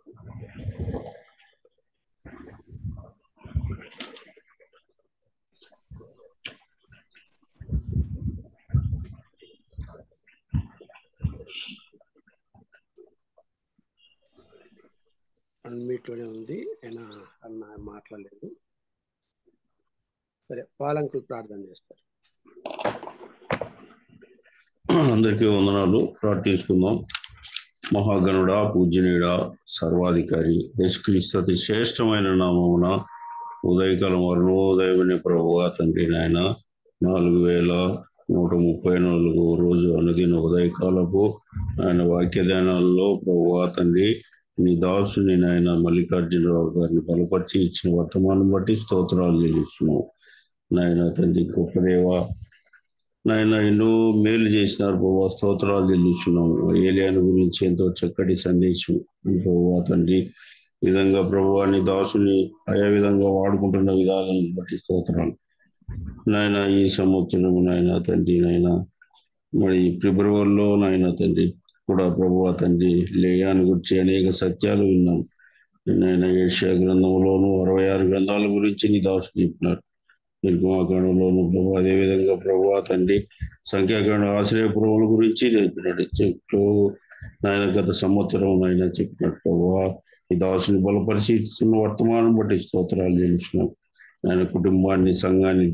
అన్మీట్లోనే ఉంది ఆయన అన్న మాట్లాడలేదు సరే పాలంకులు ప్రార్థన చేస్తారు అందరికీ వందనాలు ప్రార్థించుకుందాం మహాగణుడా పూజనీయుడా సర్వాధికారి యేసుక్రీస్తు అతి శ్రేష్టమైన నామమున ఉదయకాలం అరుణోదయమని ప్రభువా తండ్రి నాయన నాలుగు వేల నూట ముప్పై నాలుగు రోజు అనుదిన ఉదయకాలపు ఆయన వాక్య ధ్యానాల్లో ప్రభువా తండ్రి నీ దాసుని నాయన మల్లికార్జునరావు గారిని బలపరిచి ఇచ్చిన వర్తమానం బట్టి స్తోత్రాలు చెల్లిస్తున్నావు నాయన తండ్రి గొప్ప దేవా నాయన ఎన్నో మేలు చేసినారు బాబా స్తోత్రాలు చెల్లిస్తున్నాము ఏలియాను గురించి ఎంతో చక్కటి సందేశం ప్రభావ తండ్రి ఈ విధంగా ప్రభువాని దాసుని ఆయా విధంగా వాడుకుంటున్న విధానాన్ని బట్టి స్తోత్రాలు నాయన ఈ సంవత్సరం నాయన తండ్రి నాయన మరి ఫిబ్రవరిలో నాయన తండ్రి కూడా ప్రభువ తండ్రి లేయాని గురించి అనేక సత్యాలు విన్నాం నాయన ఏషియా గ్రంథంలోను అరవై ఆరు గ్రంథాల గురించి నీ దాసుడు చెప్పినారు నిర్గమాకాండంలోను ప్రభు అదేవిధంగా ప్రభు తండ్రి సంఖ్యాకాండ ఆశ్రయపురముల గురించి చెప్పినాడు చెట్లు నాయన గత సంవత్సరం నాయన చెప్పినట్టు ప్రభు ఈ దాసుని బలపరిశీలిస్తున్న వర్తమానం బట్టి స్తోత్రాలు చెల్లిస్తున్నాం ఆయన కుటుంబాన్ని సంఘాన్ని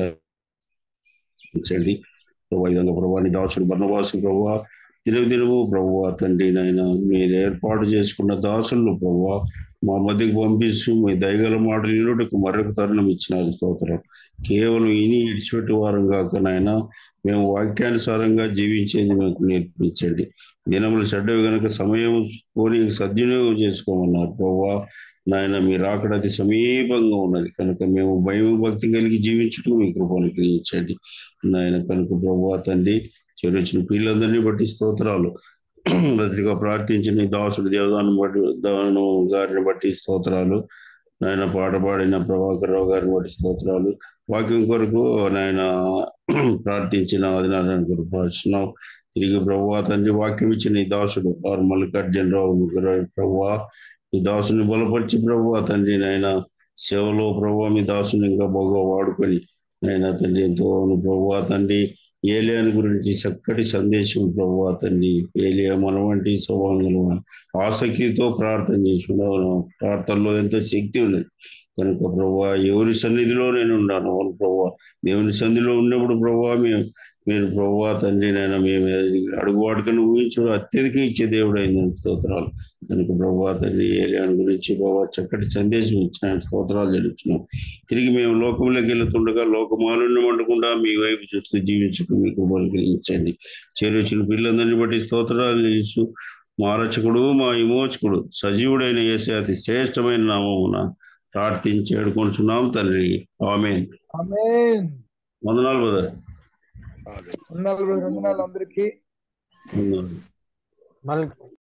దీవించండి ప్రభు ఈ విధంగా ప్రభాని దాసుడు బర్ణవాసు ప్రభు దినము దినము ప్రభు తండ్రి నాయన మీరు ఏర్పాటు చేసుకున్న దాసులను ప్రభు మా మధ్యకు పంపిస్తూ మీ దయగల మాటలు వినుటకు మరొక తరుణం ఇచ్చినారు స్తోత్రం కేవలం ఇని ఇడిచిపెట్టే వారం కాక నాయన మేము వాక్యానుసారంగా జీవించేది మాకు నేర్పించండి దినములు చెడ్డవి కనుక సమయం పోనీ సద్వినియోగం చేసుకోమన్నారు ప్రభా నాయన మీరు అక్కడ అతి సమీపంగా ఉన్నది కనుక మేము భయం భక్తి కలిగి జీవించుటకు మీ కృపను కలిగించండి నాయన కనుక ప్రభా తండ్రి చెరొచ్చిన పిల్లలందరినీ బట్టి స్తోత్రాలు రతిగా ప్రార్థించిన దాసుడు దేవదాను బట్టి దాను గారిని బట్టి స్తోత్రాలు నాయన పాట పాడిన ప్రభాకర్ రావు గారిని బట్టి స్తోత్రాలు వాక్యం కొరకు నాయన ప్రార్థించిన ఆదినారాయణ కొరకు ప్రార్థిస్తున్నాం తిరిగి ప్రభు తండ్రి వాక్యం ఇచ్చిన ఈ దాసుడు వారు మల్లికార్జున రావు ముగ్గురు ప్రభు ఈ దాసుని బలపరిచి ప్రభు తండ్రి నాయన సేవలో ప్రభు మీ దాసుని ఇంకా బాగా వాడుకొని నాయన తండ్రి ఎంతో ప్రభు తండ్రి ఏలియాని గురించి చక్కటి సందేశం ప్రభు తండ్రి ఏలియా మన వంటి స్వభావంలో ఆసక్తితో ప్రార్థన చేసుకున్నాను ప్రార్థనలో ఎంతో శక్తి ఉన్నది కనుక ప్రభా ఎవరి సన్నిధిలో నేను ఉన్నాను అవును ప్రభా దేవుని సన్నిధిలో ఉన్నప్పుడు ప్రభా మేము మీరు ప్రభా తండ్రి నైనా మేము అడుగు వాడుకను ఊహించడం అత్యధిక ఇచ్చే దేవుడు అయిన స్తోత్రాలు కనుక ప్రభా తండ్రి ఏలియాని గురించి ప్రభా చక్కటి సందేశం ఇచ్చిన ఆయన స్తోత్రాలు తెలుస్తున్నాం తిరిగి మేము లోకంలోకి వెళ్తుండగా లోకమాలను వండకుండా మీ వైపు చూస్తూ జీవించక మీ కృపలు కలిగించండి చేరొచ్చిన పిల్లలందరినీ బట్టి స్తోత్రాలు తెలుసు మా రక్షకుడు మా విమోచకుడు సజీవుడైన యేసే అతి శ్రేష్టమైన నామమున ప్రార్థించి ఏడుకొంచున్నాం తండ్రి ఆమెన్ ఆమేన్ వందనాలు బ్రదర్ వందనాలు వందనాలు అందరికీ వందనాలు మళ్ళీ